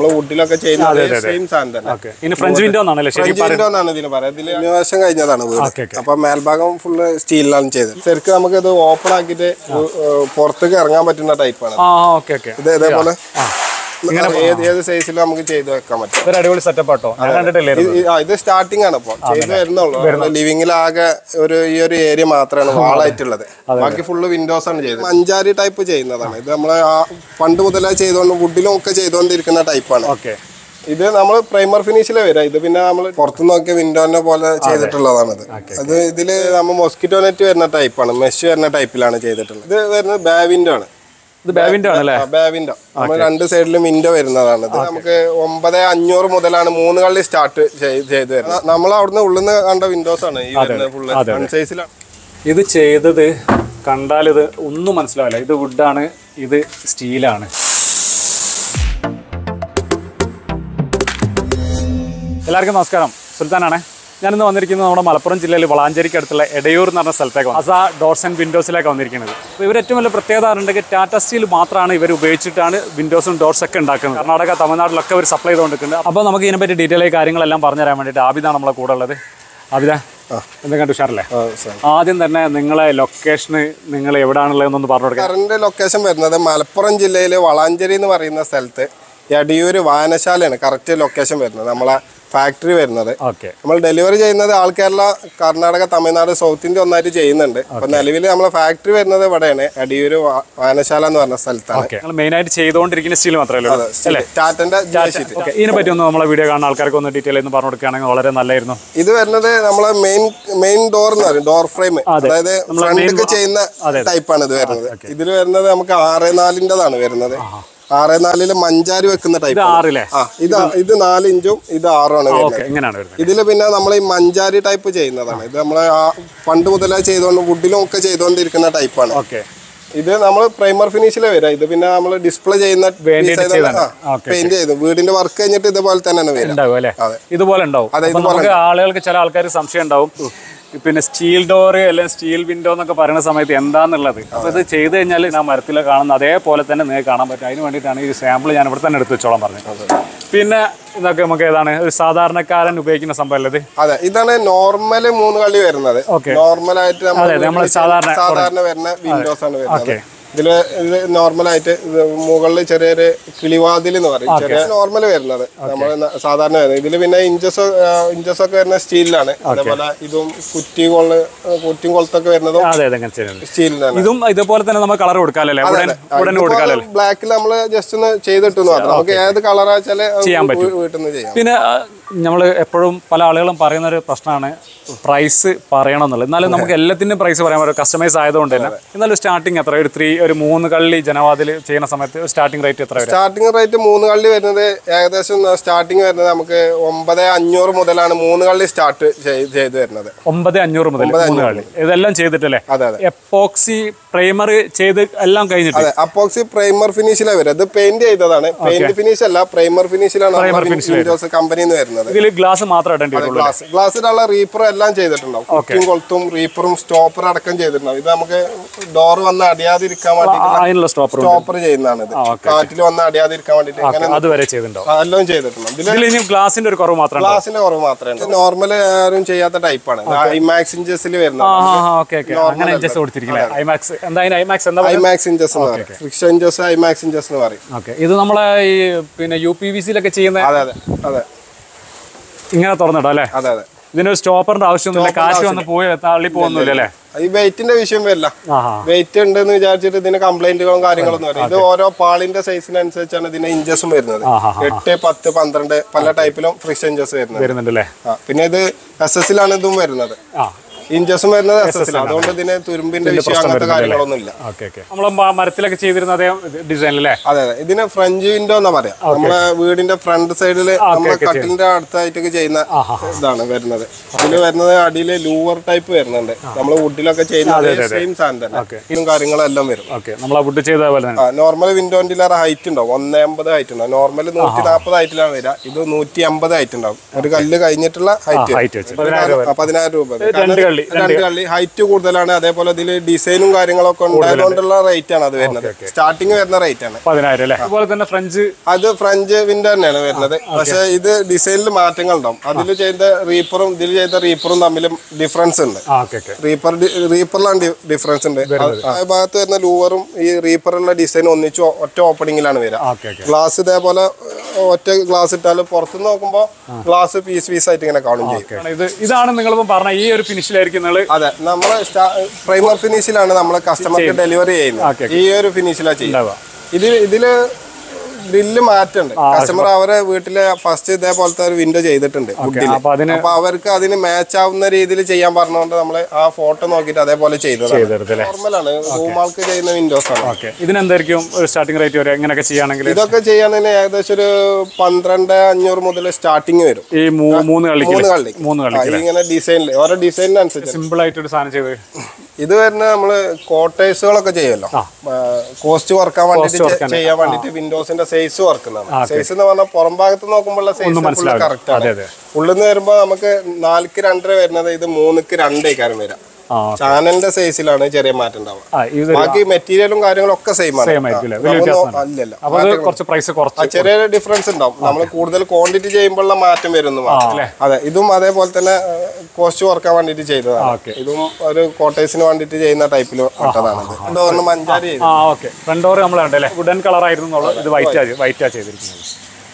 നമ്മൾ വുഡിലൊക്കെ ചെയ്യുന്ന സെയിം സാധനം തന്നെ ഓക്കെ ഇനി ഫ്രഞ്ച് വിൻഡോ എന്നാണല്ലേ ശരി ഫ്രഞ്ച് വിൻഡോ എന്നാണ് ഇതിന് പറയാം ഇതിൽ ഇന്നോവേഷൻ കഴിഞ്ഞതാണ് വീട് ഓക്കെ ഓക്കെ അപ്പൊ മേൽഭാഗം ഫുള്ള് സ്റ്റീലിലാണ് ചെയ്തത് ശരിക്കും നമുക്ക് ഇത് ഓപ്പൺ ആക്കിയിട്ട് ഏഹ് പുറത്തേക്ക് ഇറങ്ങാൻ പറ്റുന്ന ടൈപ്പാണ് ആ ഓക്കെ ഓക്കെ ഇത് ഇതേപോലെ ഏത് ഏത് സൈസിലും നമുക്ക് ചെയ്ത് വെക്കാൻ പറ്റും ഇതൊരു അടിപൊളി സെറ്റപ്പ് ആട്ടോ ഞാൻ കണ്ടിട്ടില്ലേ ഇത് ഈ- ആ, ഇത് സ്റ്റാർട്ടിംഗ് ആണ് ഇപ്പൊ ചെയ്ത് വരുന്നുള്ളൂ ലിവിംഗിൽ ആകെ ഒരു ഈ ഒരു ഏരിയ മാത്രമാണ് വാളായിട്ടുള്ളത് ബാക്കി ഫുള്ള് വിൻഡോസ് ആണ് ചെയ്തത് അഞ്ചാരി ടൈപ്പ് ചെയ്യുന്നതാണ് ഇത് നമ്മളെ ആ പണ്ട് മുതലേ ചെയ്തുകൊണ്ട് വുഡിലും ഒക്കെ ചെയ്തുകൊണ്ടിരിക്കുന്ന ടൈപ്പാണ് ഓക്കെ ഇത് നമ്മൾ പ്രൈമർ ഫിനിഷിലെ വരാം ഇത് പിന്നെ നമ്മൾ പുറത്തു നോക്കിയ വിൻഡോനെ പോലെ ചെയ്തിട്ടുള്ളതാണ് ഇത് അത് ഇതില് നമ്മൾ മൊസ്കിറ്റോ നെറ്റ് വരുന്ന ടൈപ്പാണ് മെഷ് വരുന്ന ടൈപ്പിലാണ് ചെയ്തിട്ടുള്ളത് ഇത് വരുന്നത് ബാവിൻഡോ ആണ് ഇത് ബാവിൻ്റെ ആണല്ലേ ബാവിൻഡോ നമ്മൾ രണ്ട് സൈഡിലും വിൻഡോ വരുന്നതാണ് ഇത് നമുക്ക് ഒമ്പത് അഞ്ഞൂറ് മുതലാണ് മൂന്ന് കള്ളി സ്റ്റാർട്ട് ചെയ്ത് വരുന്നത് നമ്മൾ അവിടുന്ന് ഉള്ളിൽ നിന്ന് കണ്ട വിൻഡോസ് ആണ് ഈ വരുന്നത് ഫുള്ള് വൺ സൈസിലാണ് ഇത് ചെയ്തത് കണ്ടാൽ ഇത് ഒന്നും മനസ്സിലാവില്ല ഇത് വുഡാണ് ഇത് സ്റ്റീലാണ് എല്ലാവർക്കും നമസ്കാരം സുൽത്താനാണ് ഞാനിന്ന് വന്നിരിക്കുന്നത് നമ്മുടെ മലപ്പുറം ജില്ലയിൽ വളാഞ്ചേരിക്ക് അടുത്തുള്ള എടയൂർ എന്ന് പറഞ്ഞ സ്ഥലത്തേക്ക് അസ ഡോർസ് ആൻഡ് വിൻഡോസിലേക്ക് വന്നിരിക്കുന്നത് അപ്പോൾ ഇവർ ഏറ്റവും വലിയ പ്രത്യേകത ഉണ്ടെങ്കിൽ ടാറ്റ സ്റ്റീൽ മാത്രമാണ് ഇവർ ഉപയോഗിച്ചിട്ടാണ് വിൻഡോസും ഡോർസ് ഒക്കെ ഉണ്ടാക്കുന്നത് കർണാടക തമിഴ്നാട്ടിലൊക്കെ അവർ സപ്ലൈ ചെയ്തുകൊണ്ടിരിക്കുന്നത് അപ്പോൾ നമുക്ക് ഇതിനെപ്പറ്റി ഡീറ്റെയിൽ ആയി കാര്യങ്ങളെല്ലാം പറഞ്ഞു തരാൻ വേണ്ടിയിട്ട് ആബിദാണ് നമ്മളെ കൂടെ ഉള്ളത് ആബിദ എന്തൊക്കെ ഉഷാറല്ലേ ആദ്യം തന്നെ നിങ്ങളെ ലൊക്കേഷന് നിങ്ങൾ എവിടെയാണുള്ളതെന്നൊന്ന് പറഞ്ഞു കൊടുക്കാം കറണ്ട് ലൊക്കേഷൻ വരുന്നത് മലപ്പുറം ജില്ലയിലെ വളാഞ്ചേരി എന്ന് പറയുന്ന സ്ഥലത്ത് എടിയൂര് വായനശാലയാണ് കറക്റ്റ് ലൊക്കേഷൻ വരുന്നത് നമ്മളെ ഫാക്ടറി വരുന്നത് ഓക്കെ നമ്മൾ ഡെലിവറി ചെയ്യുന്നത് all Kerala Karnataka Tamil Nadu south India ഒന്നായിട്ട് ചെയ്യുന്നുണ്ട് അപ്പൊ നിലവിൽ നമ്മളെ ഫാക്ടറി വരുന്നത് ഇവിടെയാണ് അടിയൂര് വാ- വായനശാല എന്ന് പറഞ്ഞ സ്ഥലത്താണ് ഓക്കെ നിങ്ങൾ മെയിനായിട്ട് ചെയ്തുകൊണ്ടിരിക്കുന്ന സ്റ്റീൽ മാത്രമേ ഉള്ളൂ അല്ലേ ടാറ്റന്റെ ഷീറ്റ് ഓക്കെ ഇതിനെ പറ്റി ഒന്ന് നമ്മളെ വീഡിയോ കാണുന്ന ആൾക്കാർക്ക് ഒന്ന് ഡീറ്റെയിൽ ഒന്ന് പറഞ്ഞു കൊടുക്കുകയാണെങ്കിൽ വളരെ നല്ലായിരുന്നു ഇത് വരുന്നത് നമ്മളെ മെയിൻ മെയിൻ ഡോർ എന്ന് പറയും ഡോർ ഫ്രെയിം അതായത് ഫ്രണ്ടിക്ക് ചെയ്യുന്ന ടൈപ്പാണ് ഇത് വരുന്നത് ഇതിൽ വരുന്നത് നമുക്ക് ആറ് നാലിൻ്റെതാണ് വരുന്നത് ആറ് നാലില് മഞ്ചാരി വെക്കുന്ന ഇത് ടൈപ്പ് ആറില്ലേ ആ ഇത് ഇത് നാല് ഇഞ്ചും ഇത് ആറുമാണ് വരുന്നത് ഓക്കെ എങ്ങനെയാണ് വരുന്നത് ഇതിൽ പിന്നെ നമ്മൾ ഈ മഞ്ചാരി ടൈപ്പ് ചെയ്യുന്നതാണ് ഇത് നമ്മളെ ആ പണ്ട് മുതലേ ചെയ്തുകൊണ്ട് വുഡിലും ഒക്കെ ചെയ്തുകൊണ്ടിരിക്കുന്ന ടൈപ്പാണ് ഓക്കെ ഇത് നമ്മൾ പ്രൈമർ ഫിനിഷിലെ വരാം ഇത് പിന്നെ നമ്മൾ ഡിസ്പ്ലേ ചെയ്യുന്ന വേണ്ടിയിട്ട് ചെയ്തതാണ്. ഓക്കെ, പെയിന്റ് ചെയ്തു വീടിന്റെ വർക്ക് കഴിഞ്ഞിട്ട് ഇതുപോലെ തന്നെയാണ് വരിക ഉണ്ടാവും അല്ലേ അതെ. ഇതുപോലെ ഉണ്ടാവും അപ്പൊ നമുക്ക് ആളുകൾക്ക് ചില ആൾക്കാർ സംശയം ഉണ്ടാവും പിന്നെ സ്റ്റീൽ ഡോർ അല്ലെങ്കിൽ സ്റ്റീൽ വിൻഡോ എന്നൊക്കെ പറയുന്ന സമയത്ത് എന്താന്നുള്ളത് അപ്പൊ ഇത് ചെയ്ത് കഴിഞ്ഞാൽ ആ മരത്തിൽ കാണുന്ന അതേപോലെ തന്നെ നിങ്ങൾക്ക് കാണാൻ പറ്റും അതിന് വേണ്ടിയിട്ടാണ് ഈ സാമ്പിൾ ഞാൻ ഇവിടെ തന്നെ എടുത്ത് വെച്ചോളാൻ പറഞ്ഞത് പിന്നെ ഇതൊക്കെ നമുക്ക് ഏതാണ് ഒരു സാധാരണക്കാരൻ ഉപയോഗിക്കുന്ന സംഭവം അല്ലത് അതെ ഇതാണ് നോർമൽ മൂന്ന് കളി വരുന്നത് ഓക്കെ. നോർമൽ ആയിട്ട് നമ്മൾ അതെ, നമ്മള് സാധാരണ- സാധാരണ വരുന്ന വിൻഡോസ് ആണ് വരുന്നത് ഓക്കെ. ഇതില് ഇത് നോർമൽ ആയിട്ട് ഇത് മുകളിൽ ചെറിയൊരു കിളിവാതിൽ എന്ന് പറയും ചെറിയ നോർമൽ വരുന്നത് നമ്മൾ സാധാരണ വരുന്നത് ഇതില് പിന്നെ ഇഞ്ചസ് ഇഞ്ചസ് ഒക്കെ വരുന്ന സ്റ്റീലിലാണ് അതേപോലെ ഇതും കുറ്റി കൊള്ള് കുറ്റിയും കൊളത്തൊക്കെ വരുന്നതും അതെ അതെ അങ്ങനെ ചെയ്യുന്നത് സ്റ്റീലിലാണ് ഇതും ഇതുപോലെ തന്നെ നമുക്ക് കളർ കൊടുക്കാമല്ലേ ഉടൻ ഉടനെ കൊടുക്കാമല്ലേ ബ്ലാക്കിൽ നമ്മൾ ജസ്റ്റ് ഒന്ന് ചെയ്തിട്ടെന്ന് മാത്രം നമുക്ക് ഏത് കളറാ വെച്ചാല് വീട്ടിൽ നിന്ന് ചെയ്യാം പിന്നെ നമ്മൾ എപ്പോഴും പല ആളുകളും പറയുന്ന ഒരു പ്രശ്നമാണ് പ്രൈസ് പറയണം എന്നുള്ളത് എന്നാലും നമുക്ക് എല്ലാത്തിനും പ്രൈസ് പറയാൻ പറ്റും കസ്റ്റമൈസ് ആയതുകൊണ്ട് തന്നെ എന്നാലും സ്റ്റാർട്ടിങ് എത്ര ഒരു ത്രീ ഒരു മൂന്ന് കള്ളി ജനവാതിൽ ചെയ്യുന്ന സമയത്ത് സ്റ്റാർട്ടിംഗ് റേറ്റ് എത്ര വരും സ്റ്റാർട്ടിംഗ് റേറ്റ് മൂന്ന് കള്ളി വരുന്നത് ഏകദേശം സ്റ്റാർട്ടിംഗ് വരുന്നത് നമുക്ക് ഒമ്പത് അഞ്ഞൂറ് മുതലാണ് മൂന്ന് കള്ളി സ്റ്റാർട്ട് ചെയ്ത് വരുന്നത് ഒമ്പത് അഞ്ഞൂറ് മുതൽ മൂന്ന് കള്ളി ഇതെല്ലാം ചെയ്തിട്ടല്ലേ അതെ അതെ എപ്പോക്സി പ്രൈമർ ചെയ്ത് എല്ലാം കഴിഞ്ഞിട്ട് അതെ അപ്പോക്സി പ്രൈമർ ഫിനിഷിലാണ് വരുന്നത് ഇത് പെയിന്റ് ചെയ്തതാണ് പെയിന്റ് ഫിനിഷ് അല്ല പ്രൈമർ ഫിനിഷിലാണ് വിൻഡോസ് കമ്പനിന്ന് വരുന്നത് ഇതിൽ ഗ്ലാസ് മാത്രം ഇടേണ്ടി വരുള്ളൂ ഗ്ലാസ് ഗ്ലാസ്സിലുള്ള റീപ്പർ എല്ലാം ചെയ്തിട്ടുണ്ടാവും കുറ്റിയും കൊളുത്തും റീപ്പറും സ്റ്റോപ്പർ അടക്കം ചെയ്തിട്ടുണ്ടാവും ഇത് നമുക്ക് ഡോർ വന്ന് അടിയാതിരിക്കാൻ വേണ്ടി ആ, അതിനുള്ള സ്റ്റോപ്പർ സ്റ്റോപ്പർ ചെയ്യുന്നതാണ് ഇത് കാറ്റിൽ വന്ന് അടിയാതിരിക്കാൻ വേണ്ടിട്ട് ഇങ്ങനെ അതുവരെ ചെയ്തിട്ടുണ്ടാവും എല്ലാം ചെയ്തിട്ടുണ്ട് ഇതിൽ ഇതിൽ ഇനി ഗ്ലാസിന്റെ ഒരു കുറവ് മാത്രം ഗ്ലാസിന്റെ കുറവ് മാത്രമേ നോർമൽ ആരും ചെയ്യാത്ത ടൈപ്പാണ് ഐമാക്സ് ഇഞ്ചസിൽ വരുന്നത് ഓക്കെ ഓക്കെ അങ്ങനെ ഇഞ്ചസ് കൊടുത്തിരിക്കില്ലേ ഐമാക്സ് എന്തായാലും ഐമാക്സ് എന്താ ഐമാക്സ് ഇഞ്ചസ് എന്ന് പറയും ഫിക്ഷൻ ഇഞ്ചസ് ഐമാക്സ് ഇഞ്ചസ് എന്ന് പറയും ഓക്കെ ഇത് നമ്മളെ ഈ പിന്നെ യു പി വി സിയിലൊക്കെ ചെയ്യുന്ന അതെ അതെ അതെ ഇങ്ങനെ തുറന്നിട്ടോ അല്ലേ അതെ അതെ ഇതിനൊരു സ്റ്റോപ്പറിന്റെ ആവശ്യമൊന്നുമില്ല കാശ് വന്ന് പോയി തള്ളി പോകുന്നില്ല അല്ലേ ഈ വെയിറ്റിന്റെ വിഷയം വരില്ല ആഹാ വെയിറ്റ് ഉണ്ട് എന്ന് വിചാരിച്ചിട്ട് ഇതിന് കംപ്ലൈന്റുകളും കാര്യങ്ങളൊന്നും വരും ഇത് ഓരോ പാളിന്റെ സൈസിനനുസരിച്ചാണ് ഇതിന്റെ ഇഞ്ചസും വരുന്നത് ആഹാ എട്ട് പത്ത് പന്ത്രണ്ട് പല ടൈപ്പിലും ഫ്രിക്ഷൻ ഇഞ്ചസ് വരുന്നത് വരുന്നുണ്ട് അല്ലേ ആ, പിന്നെ ഇത് എസ് എസിലാണ് ഇതും വരുന്നത് ആ ഇഞ്ചസും വരുന്നത് എസ് എസ് അതുകൊണ്ട് ഇതിന് തുരുമ്പിന്റെ വിഷയം അങ്ങനത്തെ കാര്യങ്ങളൊന്നും ഇല്ല ഓക്കെ ഓക്കെ നമ്മൾ മരത്തിലൊക്കെ ചെയ്തിരുന്ന അതേ ഡിസൈൻ അല്ലേ അതെ അതെ ഇതിന് ഫ്രഞ്ച് വിൻഡോ എന്നാ പറയാ നമ്മളെ വീടിന്റെ ഫ്രണ്ട് സൈഡില് നമ്മളെ കട്ടിലിന്റെ അടുത്തായിട്ടൊക്കെ ചെയ്യുന്ന ഇതാണ് വരുന്നത് ഇതില് വരുന്നത് അടിയില് ലൂവർ ടൈപ്പ് വരുന്നുണ്ട് നമ്മള് വുഡിലൊക്കെ ചെയ്യുന്ന സെയിം സാധനം തന്നെ ഇതും കാര്യങ്ങളും എല്ലാം വരും ഓക്കെ നമ്മൾ ആ വുഡ് ചെയ്ത പോലെ തന്നെ ആ നോർമൽ വിൻഡോന്റെ ഹൈറ്റ് ഉണ്ടാവും ഒന്നേ അമ്പത് ഹൈറ്റ് ഉണ്ടാവും നോർമൽ നൂറ്റി നാൽപ്പത് ഹൈറ്റിലാണ് വരിക ഇത് നൂറ്റി അമ്പത് ഹൈറ്റ് ഉണ്ടാവും ഒരു കല്ല് കഴിഞ്ഞിട്ടുള്ള ഹൈറ്റ് ഹൈറ്റ് വെച്ച് പതിനായിരം പതിനായിരം രൂപ രണ്ട് കള്ളി രണ്ട് കള്ളി ഹൈറ്റ് കൂടുതലാണ് അതേപോലെ ഇതിൽ ഡിസൈനും കാര്യങ്ങളൊക്കെ ഉണ്ടായതുകൊണ്ടുള്ള റേറ്റ് ആണ് അത് വരുന്നത് സ്റ്റാർട്ടിങ് വരുന്ന റേറ്റ് ആണ് പതിനായിരം അല്ലേ അതുപോലെ തന്നെ ഫ്രഞ്ച് അത് ഫ്രഞ്ച് വിൻഡോ തന്നെയാണ് വരുന്നത് പക്ഷെ ഇത് ഡിസൈനിൽ മാറ്റങ്ങൾ ഉണ്ടാവും അതിൽ ചെയ്ത റീപ്പറും ഇതിൽ ചെയ്ത റീപ്പറും തമ്മിലും ഡിഫറൻസ് ഉണ്ട് ആ ഓക്കെ ഓക്കെ റീപ്പർ റീപ്പറിലാണ് ഡിഫറൻസ് ഉണ്ട് ആ ഭാഗത്ത് വരുന്ന ലൂവറും ഈ റീപ്പറുള്ള ഡിസൈൻ ഒന്നിച്ച് ഒറ്റ ഓപ്പണിങ്ങിലാണ് വരിക ഓക്കെ ഓക്കെ ഗ്ലാസ് ഇതേപോലെ ഒറ്റ ഗ്ലാസ് ഇട്ടാൽ പുറത്തുനിന്ന് നോക്കുമ്പോൾ ഗ്ലാസ് പീസ് പീസ് ആയിട്ട് ഇങ്ങനെ കാണും ചെയ്യും ഇത് ഇതാണ് നിങ്ങളിപ്പം പറഞ്ഞ ഈ ഒരു ഫിനിഷിലായിരിക്കും നിങ്ങൾ അതെ നമ്മള് പ്രൈമർ ഫിനിഷിലാണ് നമ്മൾ കസ്റ്റമർക്ക് ഡെലിവറി ചെയ്യുന്നത് ഈ ഒരു ഫിനിഷിലാണ് ചെയ്യുന്നത് ഉണ്ടാവുക ഇതിൽ ഇതില് ഗ്രില്ല് മാറ്റുണ്ട് കസ്റ്റമർ അവരെ വീട്ടിലെ ഫസ്റ്റ് ഇതേപോലത്തെ ഒരു വിൻഡോ ചെയ്തിട്ടുണ്ട് വുഡില് അപ്പൊ അതിന് അപ്പൊ അവർക്ക് അതിന് മാച്ച് ആവുന്ന രീതിയിൽ ചെയ്യാൻ പറഞ്ഞുകൊണ്ട് നമ്മൾ ആ ഫോട്ടോ നോക്കിയിട്ട് അതേപോലെ ചെയ്തതാണ് ചെയ്തെടുത്ത് അല്ലേ നോർമലാണ് റൂമാൾക്ക് ചെയ്യുന്ന വിൻഡോസ് ആണ് ഓക്കെ ഇതിനെന്തായിരിക്കും ഒരു സ്റ്റാർട്ടിംഗ് റേറ്റ് വരെ എങ്ങനെയൊക്കെ ചെയ്യുകയാണെങ്കിൽ ഇതൊക്കെ ചെയ്യാണെങ്കിൽ ഏകദേശം ഒരു പന്ത്രണ്ട് അഞ്ഞൂറ് മുതൽ സ്റ്റാർട്ടിങ് വരും ഈ മൂ- മൂന്ന് കളിക്ക് മൂന്ന് കളി മൂന്ന് കളി ആ, ഇങ്ങനെ ഡിസൈനിൽ ഓരോ ഡിസൈനിനനുസരിച്ച് സിമ്പിൾ ആയിട്ടൊരു സാധനം ചെയ്ത് ഇത് വരുന്ന നമ്മള് കോട്ടേഴ്സുകളൊക്കെ ചെയ്യുമല്ലോ കോസ്റ്റ് കുറക്കാൻ വേണ്ടിട്ട് ചെയ്യാൻ വേണ്ടിട്ട് വിൻഡോസിന്റെ സൈസ് കുറക്കുന്നതാണ് സൈസ് എന്ന് പറഞ്ഞാൽ പുറം ഭാഗത്ത് നോക്കുമ്പോഴുള്ള സൈസ് ഫുള്ള് മനസ്സിലാവില്ല. കറക്റ്റ് ആണ് അതെ അതെ ഉള്ളിൽ നിന്ന് വരുമ്പോ നമുക്ക് നാലിക്ക് രണ്ടര വരുന്നത് ഇത് മൂന്നിക്ക് രണ്ടേക്കാരം വരാം ആ ചാനലിന്റെ സൈസിലാണ് ചെറിയ മാറ്റം ഉണ്ടാവുക ആ ഇത് ബാക്കി മെറ്റീരിയലും കാര്യങ്ങളും ഒക്കെ സെയിം ആണ് സെയിം ആയിരിക്കും അല്ലേ വലിയ നമ്മള് വ്യത്യാസം അല്ലല്ല അപ്പൊ അത് കുറച്ച് പ്രൈസ് ആ കുറച്ച് ചെറിയ ഡിഫറൻസ് ഉണ്ടാവും നമ്മൾ കൂടുതൽ ക്വാണ്ടിറ്റി ചെയ്യുമ്പോഴുള്ള മാറ്റം വരുന്നു അതെ ഇതും അതേപോലെ തന്നെ കോസ്റ്റ് കുറക്കാൻ വേണ്ടിട്ട് ചെയ്തതാണ് ഓക്കെ ഇതും ഒരു കോട്ടേഴ്സിന് വേണ്ടിട്ട് ചെയ്യുന്ന ടൈപ്പിൽ പെട്ടതാണിത് ഡോറിന് മഞ്ചാരി ചെയ്തു ആ ഓക്കെ ഫ്രണ്ട് ഡോർ നമ്മൾ കണ്ടല്ലേ വുഡൻ കളർ ആയിരുന്നു എന്നുള്ളത് ഇത് വൈറ്റ് വൈറ്റാ ചെയ്തിരിക്കുന്നത്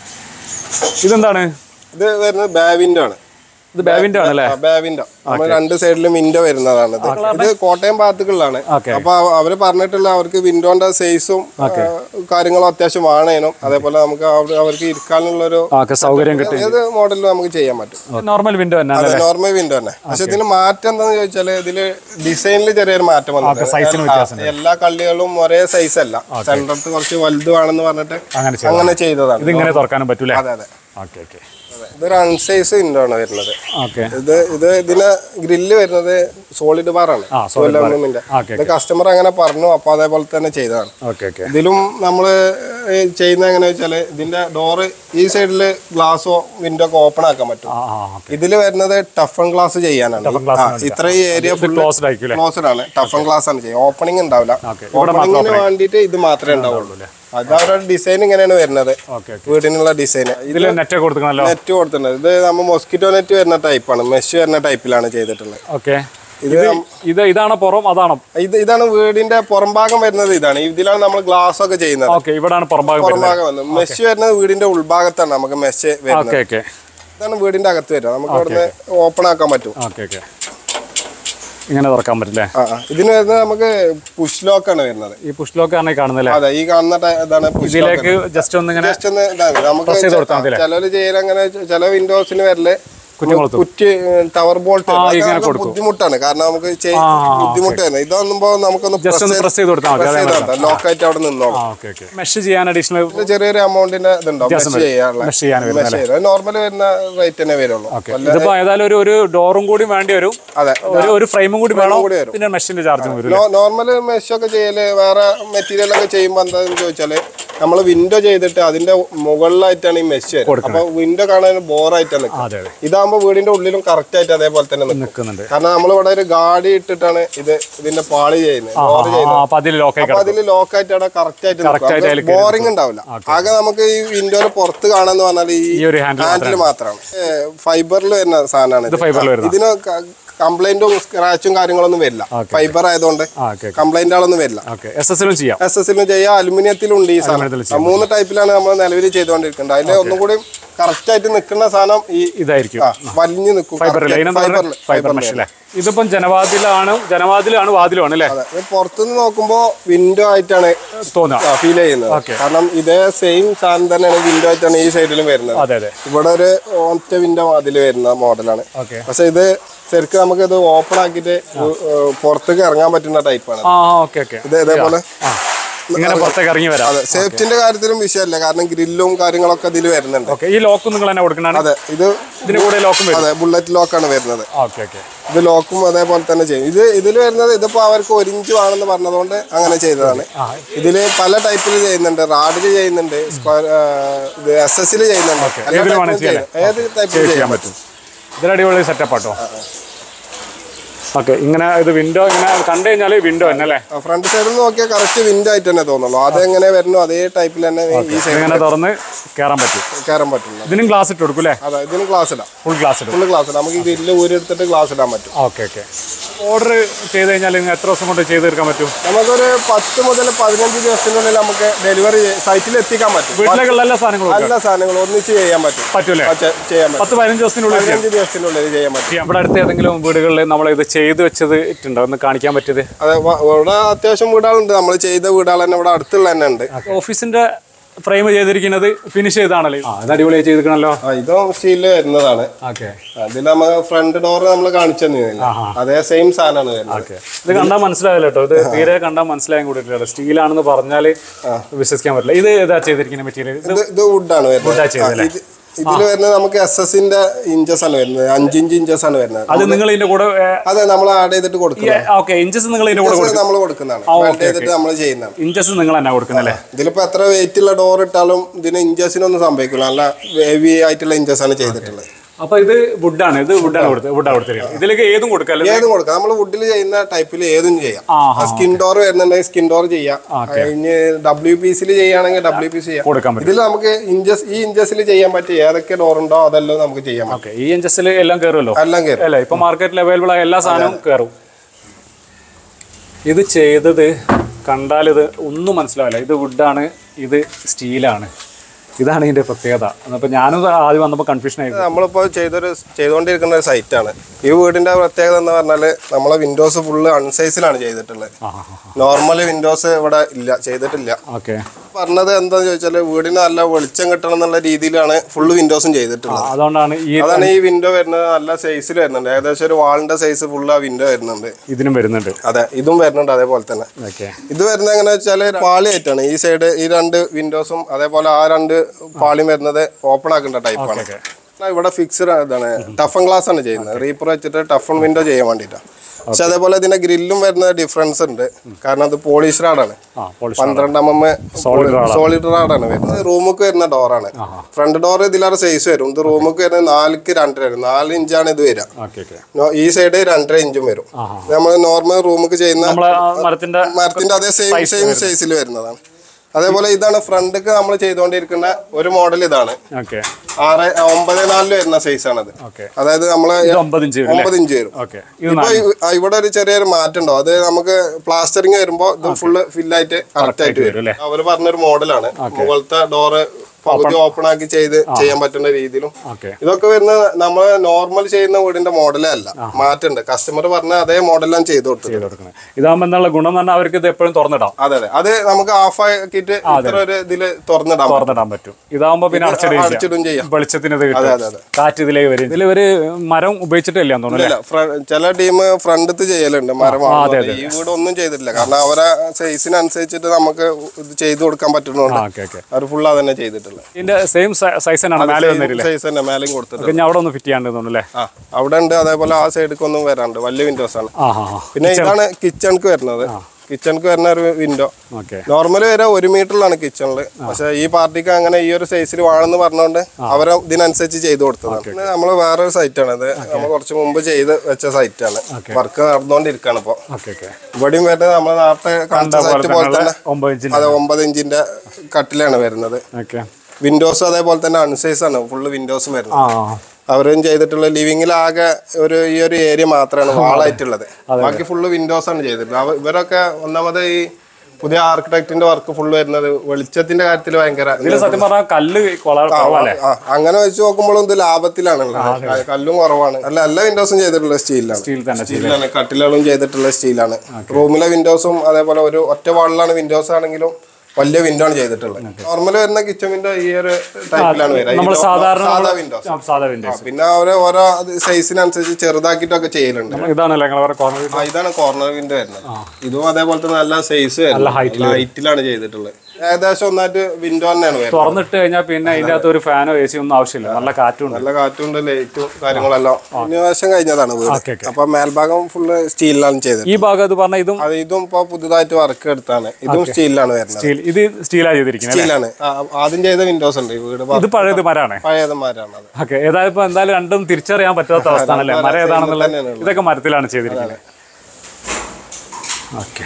ഇതെന്താണ് ഇത് വരുന്നത് ബാവിൻഡോ ആണ് ഇത് ബാവിൻ്റെ ആണല്ലേ ബാവിൻഡോ നമ്മൾ രണ്ട് സൈഡിലും വിൻഡോ വരുന്നതാണ് ഇത് ഇത് കോട്ടയം ഭാഗത്തുകളിലാണ് ഓക്കെ അപ്പൊ അവ- അവര് പറഞ്ഞിട്ടുള്ള അവർക്ക് വിൻഡോന്റെ സൈസും കാര്യങ്ങളും അത്യാവശ്യം വേണേനും അതേപോലെ നമുക്ക് അവ- അവർക്ക് ഇരിക്കാനുള്ള ഒരു ഓക്കെ സൗകര്യം കിട്ടും ഏത് മോഡലിലും നമുക്ക് ചെയ്യാൻ പറ്റും നോർമൽ വിൻഡോ തന്നെ അതെ നോർമൽ വിൻഡോ തന്നെ പക്ഷെ ഇതിന് മാറ്റം എന്താന്ന് ചോദിച്ചാല് ഇതില് ഡിസൈനിൽ ചെറിയൊരു മാറ്റം വന്നിട്ടുണ്ട് സൈസിന് വ്യത്യാസം ആ, എല്ലാ കള്ളികളും ഒരേ സൈസ് അല്ല സെന്ററത്ത് കുറച്ച് വലുതുമാണെന്ന് പറഞ്ഞിട്ട് അങ്ങനെ ചെയ്തു അങ്ങനെ ചെയ്തതാണ് ഇതിങ്ങനെ തുറക്കാനും പറ്റൂലേ അതെ അതെ ഓക്കെ ഓക്കെ അതെ. ഇതൊരു അൺസൈസ് വിൻഡോ ആണ് വരുന്നത് ഓക്കെ ഇത് ഇത് ഇതിന് ഗ്രില്ല് വരുന്നത് സോളിഡ് ബാർ ആണ് ആ solid bar. അലുമിനിന്റെ ഓക്കെ ഇത് കസ്റ്റമർ അങ്ങനെ പറഞ്ഞു അപ്പൊ അതേപോലെ തന്നെ ചെയ്തതാണ് ഓക്കെ ഓക്കെ ഇതിലും നമ്മൾ ചെയ്യുന്ന എങ്ങനെയാ വെച്ചാല് ഇതിന്റെ ഡോറ് ഈ സൈഡില് ഗ്ലാസോ വിൻഡോ ഒക്കെ ഓപ്പൺ ആക്കാൻ പറ്റും ആ ആ ഓക്കെ ഇതിൽ വരുന്നത് ടഫൺ ഗ്ലാസ് ചെയ്യാനാണ് glass ആ, ഇത്രയും ഏരിയ ഫുൾ ക്ലോസ്ഡ് ആയിരിക്കും അല്ലേ ക്ലോസ്ഡ് ആണ് ടഫൺ ഗ്ലാസ് ആണ് ചെയ്യുക ഓപ്പണിംഗ് ഉണ്ടാവില്ല ഓക്കെ ഇവിടെ ഓപ്പണിങ്ങിന് വേണ്ടിയിട്ട് ഇത് മാത്രമേ ഉണ്ടാവുള്ളൂ അത് അവരുടെ ഡിസൈൻ ഇങ്ങനെയാണ് വരുന്നത് ഓക്കെ ഓക്കെ വീടിനുള്ള ഡിസൈൻ ഇതിൽ നെറ്റ് കൊടുക്കണമല്ലോ നെറ്റ് കൊടുത്തിട്ടുണ്ട് ഇത് നമ്മൾ മൊസ്കിറ്റോ നെറ്റ് വരുന്ന ടൈപ്പാണ് മെഷ് വരുന്ന ടൈപ്പിലാണ് ചെയ്തിട്ടുള്ളത് ഓക്കെ ഇത് ഇത് ഇതാണോ പുറം അതാണോ ഇത് ഇതാണ് വീടിന്റെ പുറംഭാഗം വരുന്നത് ഇതാണ് ഇതിലാണ് നമ്മൾ ഗ്ലാസ് ഒക്കെ ചെയ്യുന്നത് ഓക്കെ ഇവിടാണ് പുറംഭാഗം വരുന്നത് പുറംഭാഗം വന്നത് മെഷ് വരുന്നത് വീടിന്റെ ഉൾഭാഗത്താണ് നമുക്ക് മെഷ് വരുന്നത് ഓക്കെ ഓക്കെ ഇതാണ് വീടിന്റെ അകത്ത് വരുന്നത് നമുക്ക് അവിടുന്ന് ഓപ്പൺ ആക്കാൻ പറ്റും ഓക്കെ ഓക്കെ ഇങ്ങനെ തുറക്കാൻ പറ്റില്ലേ ആ ആ. ഇതിന് വരുന്നത് നമുക്ക് പുഷ് ലോക്ക് ആണ് വരുന്നത് ഈ പുഷ് ലോക്ക് ആണ് ഈ കാണുന്നല്ലേ അതെ ഈ കാണുന്ന ട- ഇതാണ് പുഷ് ഇതിലേക്ക് ജസ്റ്റ് ഒന്ന് ഇങ്ങനെ ജസ്റ്റ് ഒന്ന് ഇതാണ് നമുക്ക് ചെയ്ത് കൊടുത്താൽ മതി ചിലര് ചെയ്യൽ അങ്ങനെ ചില വിൻഡോസിന് വരല് കുറ്റിമുളത്ത് കുറ്റി ടവർ ബോൾട്ട് ഇങ്ങനെ കൊടുക്കും. ബുദ്ധിമുട്ടാണ് കാരണം നമുക്ക് ചെയ്- ബുദ്ധിമുട്ട് തന്നെ ഇതാകുമ്പോ നമുക്കൊന്ന് ജസ്റ്റ് ഒന്ന് പ്രസ് ചെയ്ത് കൊടുത്താൽ മതി പ്രസ് ചെയ്താൽ ലോക്കായിട്ട് അവിടെ നിന്നോളും ആ ഓക്കെ ഓക്കെ മെഷ് ചെയ്യാൻ അഡീഷണൽ ഇത് ചെറിയൊരു എമൗണ്ടിന്റെ ഇതുണ്ടാവും മെഷ് ചെയ്യാനുള്ള മെഷ് ചെയ്യാൻ വരും മെഷ് ചെയ്ത് നോർമൽ വരുന്ന റേറ്റ് തന്നെ വരുള്ളൂ ഇതിപ്പോ ഏതായാലും ഒരു ഒരു ഡോറും കൂടി വേണ്ടി വരും അതെ ഒരു ഒരു ഫ്രെയിമും കൂടി വേണം കൂടി വരും. പിന്നെ മെഷിന്റെ ചാർജും വരും നോർമൽ മെഷ് ഒക്കെ ചെയ്യല് വേറെ മെറ്റീരിയൽ ഒക്കെ ചെയ്യുമ്പോൾ എന്താന്ന് ചോദിച്ചാല് നമ്മൾ വിൻഡോ ചെയ്തിട്ട് അതിന്റെ മുകളിലായിട്ടാണ് ഈ മെഷ് അപ്പൊ വിൻഡോ കാണാൻ ബോറായിട്ടാണ് നിൽക്കുക അതെ അതെ ഇതാകുമ്പോ വീടിന്റെ ഉള്ളിലും കറക്റ്റ് ആയിട്ട് അതേപോലെ തന്നെ നിൽക്കും നിൽക്കുന്നുണ്ട് കാരണം നമ്മളിവിടെ ഒരു ഗാഡി ഇട്ടിട്ടാണ് ഇത് ഇതിന്റെ പാളി ചെയ്യുന്നത് ആ, ഡോർ ആ, ചെയ്യുന്നത് ആ, അപ്പൊ അതിൽ ലോക്കായി അപ്പൊ അതിൽ ലോക്ക് ആയിട്ട് അവിടെ കറക്റ്റ് Correct ആയിട്ട് ആയിട്ട് ബോറിംഗ് ഉണ്ടാവില്ല ആകെ നമുക്ക് ഈ വിൻഡോയിൽ പുറത്ത് കാണാന്ന് പറഞ്ഞാൽ ഈ ഈ ഒരു ഹാൻഡിൽ ഹാൻഡിൽ മാത്രമാണ് ഫൈബറിൽ വരുന്ന സാധനമാണ് ഇത്. ഫൈബറിൽ വരുന്ന ഇതിന് കംപ്ലൈന്റും സ്ക്രാച്ചും കാര്യങ്ങളൊന്നും വരില്ല ഫൈബർ ആയതുകൊണ്ട് ആ ഓക്കെ കംപ്ലൈന്റുകളൊന്നും വരില്ല ഓക്കെ എസ് എസിലും ചെയ്യാം എസ് എസിലും ചെയ്യാം അലുമിനിയത്തിലും ഉണ്ട് ഈ സാധനം അലുമിനിയത്തിൽ ആ, മൂന്ന് ടൈപ്പിലാണ് നമ്മൾ നിലവിൽ ചെയ്തുകൊണ്ടിരിക്കുന്നത് അതിൽ ഒന്നും കൂടി കറക്റ്റ് ആയിട്ട് നിൽക്കുന്ന സാധനം ഈ ഇതായിരിക്കും ആ, വലിഞ്ഞു നിൽക്കും ഫൈബറിൽ അതിനെന്താ ഫൈബറിൽ ഫൈബർ മെഷ് അല്ലേ ഇതിപ്പം ജനവാതിലാണ് ജനവാതിലാണ് വാതിലുമാണ് അല്ലേ അതെ ഇത് പുറത്തുനിന്ന് നോക്കുമ്പോ വിൻഡോ ആയിട്ടാണ് തോന്നുക ഫീൽ ചെയ്യുന്നത് കാരണം ഇതേ സെയിം സാധനം തന്നെയാണ് വിൻഡോ ആയിട്ടാണ് ഈ സൈഡിലും വരുന്നത് അതെ അതെ ഇവിടെ ഒരു ഒറ്റ വിൻഡോ അതിൽ വരുന്ന മോഡലാണ് ഓക്കെ പക്ഷെ ഇത് ശരിക്കും നമുക്ക് ഇത് ഓപ്പൺ ആക്കിയിട്ട് ഉ- ഉ- പുറത്തേക്ക് ഇറങ്ങാൻ പറ്റുന്ന ടൈപ്പാണ് ആ ഓക്കെ ഓക്കെ ഇത് ഇതേപോലെ ആ ഇങ്ങനെ പുറത്തേക്ക് ഇറങ്ങി വരാം അതെ സേഫ്റ്റിന്റെ കാര്യത്തിലും വിഷയമല്ല കാരണം ഗ്രില്ലും കാര്യങ്ങളൊക്കെ ഇതിൽ വരുന്നുണ്ട് ഓക്കെ ഈ ലോക്കും നിങ്ങൾ തന്നെ കൊടുക്കണാണ് അതെ ഇത് ഇതിന് കൂടെ ലോക്കും വരും അതെ ബുള്ളറ്റ് ലോക്കാണ് വരുന്നത് ഓക്കെ ഓക്കെ ഇത് ലോക്കും അതേപോലെ തന്നെ ചെയ്യും ഇത് ഇതിൽ വരുന്നത് ഇതിപ്പോ അവർക്ക് ഒരു ഇഞ്ച് വേണമെന്ന് പറഞ്ഞതുകൊണ്ട് അങ്ങനെ ചെയ്തതാണ് ഇതില് പല ടൈപ്പിൽ ചെയ്യുന്നുണ്ട് റാഡിൽ ചെയ്യുന്നുണ്ട് സ്ക്വയർ ഇത് എസ് എസ് ചെയ്യുന്നുണ്ട് എല്ലാ ഏതിൽ type ലും വേണമെങ്കിൽ ചെയ്യും. ഏത് ടൈപ്പിൽ ചെയ്യാൻ ചെയ്യാം പറ്റും ഇതൊരു അടിപൊളി സെറ്റപ്പ് ആട്ടോ ഓക്കെ ഇങ്ങനെ ഇത് വിൻഡോ ഇങ്ങനെ കണ്ടു കഴിഞ്ഞാൽ വിൻഡോ തന്നെ അല്ലേ ഫ്രണ്ട് സൈഡിൽ നോക്കിയാൽ കറക്റ്റ് വിൻഡോ ആയിട്ട് തന്നെ തോന്നുള്ളൂ അതെങ്ങനെ വരുന്നു അതേ ടൈപ്പിൽ തന്നെ ഈ സൈഡ് ഇങ്ങനെ തുറന്ന് കയറാൻ പറ്റും കയറാൻ പറ്റില്ല ഇതിനും ഗ്ലാസ് ഇട്ട് കൊടുക്കും അല്ലേ അതെ ഇതിന് ഗ്ലാസ് ഇടാം ഫുൾ ഗ്ലാസ് ഇടും ഫുള്ള് ഗ്ലാസ് ഇടാം നമുക്ക് ഗ്രില്ല് ഊരെടുത്തിട്ട് ഗ്ലാസ് ഇടാൻ പറ്റും ഓക്കെ ഓക്കെ ഓർഡർ ചെയ്ത് കഴിഞ്ഞാൽ നിങ്ങൾ എത്ര ദിവസം കൊണ്ട് ചെയ്ത് തീർക്കാൻ പറ്റും നമുക്കൊരു പത്ത് മുതൽ പതിനഞ്ച് ദിവസത്തിനുള്ളിൽ നമുക്ക് ഡെലിവറി സൈറ്റിൽ എത്തിക്കാൻ പറ്റും വീട്ടിലേക്കുള്ള എല്ലാ സാധനങ്ങളും ഒക്കെ എല്ലാ സാധനങ്ങളും ഒന്നിച്ച് ചെയ്യാൻ പറ്റും പറ്റൂലേ പച്ച- ചെയ്യാൻ പറ്റും പത്ത് പതിനഞ്ച് ദിവസത്തിനുള്ളിൽ ചെയ്യാം. പതിനഞ്ച് ദിവസത്തിനുള്ളിൽ ചെയ്യാൻ പറ്റും ഇവിടെ അടുത്ത് ഏതെങ്കിലും വീടുകളിൽ നമ്മൾ ഇത് ചെയ്ത് വെച്ചത് ഇട്ടുണ്ടോ ഒന്ന് കാണിക്കാൻ പറ്റിയത് അതെ വ- ഇവിടെ അത്യാവശ്യം വീടുകളുണ്ട് നമ്മൾ ചെയ്ത വീടുകൾ തന്നെ ഇവിടെ അടുത്തുള്ള തന്നെ ഉണ്ട് ഓഫീസിന്റെ ഫ്രെയിം ചെയ്തിരിക്കുന്നത് ഫിനിഷ് ചെയ്താണല്ലോ ആ അത് അടിപൊളിയായി ചെയ്തിരിക്കണല്ലോ ആ, ഇതും സ്റ്റീലിൽ വരുന്നതാണ് ഓക്കെ അതിൽ നമ്മൾ ഫ്രണ്ട് ഡോർ നമ്മൾ കാണിച്ചു തന്നില്ല അതേ സെയിം സാധനമാണ് വരുന്നത് ഓക്കെ ഇത് കണ്ടാൽ മനസ്സിലാവില്ല കേട്ടോ ഇത് തീരെ കണ്ടാൽ മനസ്സിലാകാൻ കൂടിയിട്ടില്ല സ്റ്റീലാണെന്ന് പറഞ്ഞാൽ വിശ്വസിക്കാൻ പറ്റില്ല ഇത് ഏതാ ചെയ്തിരിക്കുന്ന മെറ്റീരിയൽ ഇത് ഇത് ഇത് വുഡാണ് Wood ആ ചെയ്തത് വരുന്നത് ഇത് ഇതിൽ വരുന്നത് നമുക്ക് എസ് എസിന്റെ ഇഞ്ചസ് ആണ് വരുന്നത് അഞ്ചിഞ്ച് ഇഞ്ചസ് ആണ് വരുന്നത് അത് നിങ്ങൾ ഇതിന്റെ കൂടെ അതെ നമ്മൾ ആഡ് ചെയ്തിട്ട് കൊടുക്കുന്നത് ഓക്കെ ഇഞ്ചസ് നിങ്ങൾ ഇതിന്റെ കൂടെ നമ്മൾ കൊടുക്കുന്നതാണ് വെൽഡ് ചെയ്തിട്ട് നമ്മൾ ചെയ്യുന്നതാണ് ഇഞ്ചസ് നിങ്ങൾ തന്നെ കൊടുക്കുന്നല്ലേ ഇതിലിപ്പോ എത്ര വെയിറ്റ് ഉള്ള ഡോർ ഇട്ടാലും ഇതിന് ഇഞ്ചസിനൊന്നും സംഭവിക്കില്ല നല്ല ഹെവി ആയിട്ടുള്ള ഇഞ്ചസ് ആണ് ചെയ്തിട്ടുള്ളത് അപ്പൊ ഇത് വുഡാണ് ഇത് വുഡാണ് കൊടുത്തത് വുഡാണ് കൊടുത്തിരിക്കുന്നത് ഇതിലേക്ക് ഏതും കൊടുക്കാം ഏതും കൊടുക്കാം നമ്മൾ വുഡിൽ ചെയ്യുന്ന ടൈപ്പിൽ ഏതും ചെയ്യാം ആ സ്കിൻ ഡോർ വരുന്നുണ്ടെങ്കിൽ സ്കിൻ ഡോർ ചെയ്യാം ഇനി ഡബ്ല്യു പി സിയിൽ ചെയ്യുകയാണെങ്കിൽ ഡബ്ല്യു പി സി ചെയ്യാം കൊടുക്കാൻ പറ്റും ഇതിൽ നമുക്ക് ഇഞ്ചസ് ഈ ഇഞ്ചസിൽ ചെയ്യാൻ പറ്റിയ ഏതൊക്കെ ഡോർ ഉണ്ടോ അതെല്ലാം നമുക്ക് ചെയ്യാൻ പറ്റും ഓക്കെ ഈ ഇഞ്ചസിൽ എല്ലാം കയറുമല്ലോ എല്ലാം കയറും അല്ലേ ഇപ്പൊ മാർക്കറ്റിൽ അവൈലബിൾ ആയ എല്ലാ സാധനവും കയറും ഇത് ചെയ്തത് കണ്ടാൽ ഇത് ഒന്നും മനസ്സിലാവില്ല ഇത് വുഡാണ് ഇത് സ്റ്റീലാണ് ഇതാണ് ഇതിന്റെ പ്രത്യേകത അപ്പോൾ ഞാനും ആദ്യം വന്നപ്പോൾ കൺഫ്യൂഷൻ ആയിരുന്നു നമ്മളിപ്പോൾ ചെയ്തൊരു ചെയ്തുകൊണ്ടിരിക്കുന്ന ഒരു സൈറ്റാണ് ഈ വീടിന്റെ പ്രത്യേകത എന്ന് പറഞ്ഞാൽ നമ്മളെ വിൻഡോസ് ഫുള്ള് അൺസൈസിലാണ് ചെയ്തിട്ടുള്ളത് ആ നോർമൽ വിൻഡോസ് ഇവിടെ ഇല്ല ചെയ്തിട്ടില്ല ഓക്കെ പറഞ്ഞത് എന്താന്ന് ചോദിച്ചാൽ വീടിന് നല്ല വെളിച്ചം കിട്ടണം എന്നുള്ള രീതിയിലാണ് ഫുള്ള് വിൻഡോസും ചെയ്തിട്ടുള്ളത് അതുകൊണ്ടാണ് ഈ അതാണ് ഈ വിൻഡോ വരുന്നത് നല്ല സൈസിൽ വരുന്നുണ്ട് ഏകദേശം ഒരു വാളിന്റെ സൈസ് ഫുള്ള് ആ വിൻഡോ വരുന്നുണ്ട് ഇതിനും വരുന്നുണ്ട് അതെ ഇതും വരുന്നുണ്ട് അതേപോലെ തന്നെ ഓക്കെ ഇത് വരുന്നത് എങ്ങനെ വെച്ചാൽ പാളിയായിട്ടാണ് ഈ സൈഡ് ഈ രണ്ട് വിൻഡോസും അതേപോലെ ആ രണ്ട് പാളിയും വരുന്നത് ഓപ്പൺ ആക്കേണ്ട ടൈപ്പാണ് ഓക്കെ ഇവിടെ ഫിക്സ്ഡ് ഇതാണ് ടഫൺ ഗ്ലാസ് ആണ് ചെയ്യുന്നത് റീപ്പർ വെച്ചിട്ട് ടഫൺ വിൻഡോ ചെയ്യാൻ വേണ്ടിയിട്ടാണ് പക്ഷെ അതേപോലെ ഇതിന്റെ ഗ്രില്ലും വരുന്ന ഡിഫറൻസ് ഉണ്ട് കാരണം അത് പോളിഷ് റാഡാണ് ആ പോളിഷ് പന്ത്രണ്ട് എം എം സോളിഡ് റാഡാണ് വരുന്നത് റൂമുക്ക് വരുന്ന ഡോറാണ് ഫ്രണ്ട് ഡോർ ഇതിലേറെ സൈസ് വരും ഇത് റൂമുക്ക് വരുന്നത് നാലിക്ക് രണ്ടര വരും നാല് ഇഞ്ചാണ് ഇത് വരിക ഓക്കെ ഓക്കെ നോ- ഈ സൈഡ് രണ്ടര ഇഞ്ചും വരും നമ്മൾ നോർമൽ റൂമുക്ക് ചെയ്യുന്ന നമ്മളെ ആ മരത്തിന്റെ മരത്തിന്റെ അതേ സെയിം സെയിം സൈസിൽ വരുന്നതാണ് അതേപോലെ ഇതാണ് ഫ്രണ്ടിക്ക് നമ്മൾ ചെയ്തുകൊണ്ടിരിക്കുന്ന ഒരു മോഡൽ ഇതാണ് ഓക്കെ ആറ് ഒമ്പത് നാലില് വരുന്ന സൈസ് ആണത് ഓക്കെ അതായത് നമ്മള് ഇത് ഒമ്പത് ഇഞ്ച് വരും ഒമ്പത് ഇഞ്ച് വരും ഓക്കെ ഇത് ഇപ്പൊ ഇ- ആ, ഇവിടെ ഒരു ചെറിയൊരു മാറ്റം ഉണ്ടോ അത് നമുക്ക് പ്ലാസ്റ്ററിങ് വരുമ്പോ ഇത് ഫുള്ള് ഫില്ലായിട്ട് കറക്റ്റ് ആയിട്ട് വരും വരും അല്ലേ അവര് പറഞ്ഞൊരു മോഡലാണ് മുകളിലത്തെ ഡോറ് പകുതി ഓപ്പൺ ആക്കി ചെയ്ത് ചെയ്യാൻ പറ്റുന്ന രീതിയിലും ഓക്കെ ഇതൊക്കെ വരുന്നത് നമ്മൾ നോർമൽ ചെയ്യുന്ന വീടിന്റെ മോഡലേ അല്ല മാറ്റുണ്ട് കസ്റ്റമർ പറഞ്ഞ അതേ മോഡലാണ് ചെയ്തു കൊടുത്തത് ചെയ്ത് കൊടുക്കുന്നത് ഇതാകുമ്പോൾ എന്നുള്ള ഗുണം എന്ന് പറഞ്ഞാൽ അവർക്ക് ഇത് എപ്പോഴും തുറന്നിടാം അതെ അതെ അത് നമുക്ക് ഓഫ് ആക്കിയിട്ട് ഇത്ര ഒരു ഇതില് തുറന്നിടാം തുറന്നിടാൻ പറ്റും ഇതാകുമ്പോൾ പിന്നെ അടച്ചിടുകയും ചെയ്യാം അടച്ചിടും ചെയ്യാം വെളിച്ചത്തിന് ഇത് അതെ കിട്ടും അതെ അതെ കാറ്റ് ഇതിലേക്ക് വരും ഇതിൽ ഒരു മരം ഉപയോഗിച്ചിട്ടില്ല എന്ന് തോന്നുന്നു ഇല്ല ഫ്ര- ചില ടീം ഫ്രണ്ടത്ത് ചെയ്യലുണ്ട് മരം വാങ്ങുന്നത്. ഈ വീട് ഒന്നും ചെയ്തിട്ടില്ല കാരണം അവരെ സൈസിനനുസരിച്ചിട്ട് നമുക്ക് ഇത് ചെയ്തു കൊടുക്കാൻ പറ്റുന്നുണ്ട് ആ ഓക്കെ ഓക്കെ അവർ ഫുൾ അതന്നെ ചെയ്തിട്ടുള്ളത് ഇതിന്റെ സെയിം സൈസ് തന്നെയാണ് മേലെ വന്നിട്ടില്ല സൈസ് തന്നെ മേലെയും കൊടുത്തിട്ടുണ്ട് ഞാൻ അവിടെ ഒന്ന് ഫിറ്റ് ചെയ്യാണ്ട് തോന്നുന്നു അല്ലേ ആ അവിടെ ഉണ്ട് അതേപോലെ ആ സൈഡിലേക്ക് ഒന്നും വരാണ്ട് വലിയ വിൻഡോസ് ആണ് ആ ഹാ ഹാ പിന്നെ ഇതാണ് കിച്ചണിക്ക് വരുന്നത് കിച്ചണിക്ക് വരുന്ന ഒരു വിൻഡോ ഓക്കെ നോർമൽ വരെ ഒരു മീറ്ററിലാണ് കിച്ചണിൽ പക്ഷെ ഈ പാർട്ടിക്ക് അങ്ങനെ ഈ ഒരു സൈസിൽ വേണമെന്ന് പറഞ്ഞുകൊണ്ട് അവരെ ഇതിനനുസരിച്ച് ചെയ്തു കൊടുത്തതാണ് പിന്നെ നമ്മൾ വേറൊരു സൈറ്റാണ് ഇത് നമ്മൾ കുറച്ച് മുമ്പ് ചെയ്ത് വെച്ച സൈറ്റാണ് വർക്ക് നടന്നുകൊണ്ടിരിക്കുകയാണ് ഇപ്പോൾ ഓക്കെ ഓക്കെ ഇവിടെയും വരുന്നത് നമ്മൾ നേരത്തെ കാണിച്ച സൈറ്റ് പോലെ തന്നെ ഒമ്പത് ഇഞ്ചിന് അതെ ഒമ്പത് ഇഞ്ചിന്റെ കട്ടിലാണ് വരുന്നത് ഓക്കെ വിൻഡോസും അതേപോലെ തന്നെ അൺസൈസ് ആണ് ഫുള്ള് വിൻഡോസും വരുന്നത് ആ അവരും ചെയ്തിട്ടുള്ള ലിവിങ്ങിൽ ആകെ ഒരു ഈ ഒരു ഏരിയ മാത്രമാണ് വാളായിട്ടുള്ളത് ബാക്കി ഫുള്ള് വിൻഡോസ് ആണ് ചെയ്തിട്ടുള്ളത് അവ- ഇവരൊക്കെ ഒന്നാമത് ഈ പുതിയ ആർക്കിടെക്റ്റിന്റെ വർക്ക് ഫുള്ള് വരുന്നത് വെളിച്ചത്തിന്റെ കാര്യത്തിൽ ഭയങ്കര ഇതിൽ സത്യം പറഞ്ഞാൽ കല്ല് കൊള- കുറവല്ലേ ആ, അങ്ങനെ വെച്ച് നോക്കുമ്പോഴും ഇത് ലാഭത്തിലാണുള്ളത് കല്ലും കുറവാണ് അല്ല എല്ലാ വിൻഡോസും ചെയ്തിട്ടുള്ള സ്റ്റീലാണ് സ്റ്റീൽ തന്നെ സ്റ്റീലാണ് കട്ടിലുകളും ചെയ്തിട്ടുള്ള സ്റ്റീലാണ് റൂമിലെ വിൻഡോസും അതേപോലെ ഒരു ഒറ്റ വാളിലാണ് വിൻഡോസ് ആണെങ്കിലും വലിയ വിൻഡോ ആണ് ചെയ്തിട്ടുള്ളത് നോർമൽ വരുന്ന കിച്ചൺ വിൻഡോ ഈ ഒരു ടൈപ്പിലാണ് വരിക നമ്മൾ ഈ സാധാരണ സാധാ നമ്മള് വിൻഡോസ് ആ, സാധാ വിൻഡോസ് പിന്നെ അവര് ഓരോ സൈസിനനുസരിച്ച് ചെറുതാക്കിയിട്ടൊക്കെ ചെയ്യലുണ്ട് ഇതാണല്ലേ ഞങ്ങൾ വേറെ കോർണർ ആ, ഇതാണ് കോർണർ വിൻഡോ വരുന്നത് ഇതും അതേപോലെ തന്നെ നല്ല സൈസ് ഹൈറ്റിലാണ് ചെയ്തിട്ടുള്ളത് ഏകദേശം ഒന്നായിട്ട് വിൻഡോ തന്നെയാണ് വരുന്നത് തുറന്നിട്ട് കഴിഞ്ഞാൽ പിന്നെ ഇതിന്റെ അകത്ത് ഒരു ഫാനോ എ സി ഒന്നും ആവശ്യമില്ല നല്ല കാറ്റുണ്ട് നല്ല കാറ്റുണ്ട് ലൈറ്റും കാര്യങ്ങളെല്ലാം ഇന്നോവേഷൻ കഴിഞ്ഞതാണ് വീട് ഓക്കെ ഓക്കെ അപ്പൊ മേൽഭാഗം ഫുള്ള് സ്റ്റീലിലാണ് ചെയ്തത് ഈ ഭാഗം ഇത് പറഞ്ഞാൽ ഇതും അത് ഇതും ഇപ്പൊ പുതുതായിട്ട് വർക്ക് എടുത്താണ് ഇതും സ്റ്റീലിലാണ് വരുന്നത് സ്റ്റീൽ ഇത് സ്റ്റീലാണ് ചെയ്തിരിക്കുന്നത് സ്റ്റീലാണ് ആ, ആദ്യം ചെയ്ത വിൻഡോസ് ഉണ്ട് ഈ വീട് ഇത് പഴയത് മരമാണ് പഴയതന്മാരാണ് അത് ഓക്കെ ഏതായാലും ഇപ്പൊ എന്തായാലും രണ്ടും തിരിച്ചറിയാൻ പറ്റാത്ത അവസ്ഥ ആണല്ലേ മരം ഏതാണെന്നുള്ളത് തന്നെയാണ് ഇതൊക്കെ മരത്തിലാണ് ചെയ്തിരിക്കുന്നത് ഓക്കെ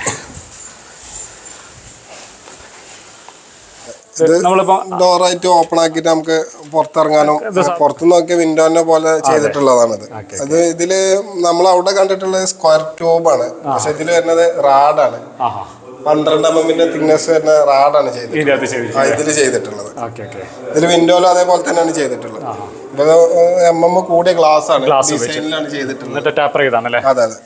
നമ്മളിപ്പോ ഡോറായിട്ട് ഓപ്പൺ ആക്കിയിട്ട് നമുക്ക് പുറത്തിറങ്ങാനും പുറത്തു നോക്കിയ വിൻഡോനെ പോലെ ചെയ്തിട്ടുള്ളതാണിത് അത് ഇതില് നമ്മൾ അവിടെ കണ്ടിട്ടുള്ളത് സ്ക്വയർ ട്യൂബാണ് പക്ഷെ ഇതിൽ വരുന്നത് റാഡാണ് ആഹാ പന്ത്രണ്ട് എം എമ്മിന്റെ തിക്നെസ് വരുന്ന റാഡാണ് ചെയ്തിട്ടുള്ളത് ഇതിന്റെ അകത്ത് ചെയ്തിരിക്കുന്നത് ആ, ഇതില് ചെയ്തിട്ടുള്ളത് ഓക്കെ ഓക്കെ ഇതിൽ വിൻഡോയിലും അതേപോലെ തന്നെയാണ് ചെയ്തിട്ടുള്ളത് ഇത് എം എം കൂടിയ ഗ്ലാസ് ആണ് ഡിസൈനിലാണ് ചെയ്തിട്ടുള്ളത് എന്നിട്ട് ടാപ്പർ ചെയ്താണല്ലേ അതെ അതെ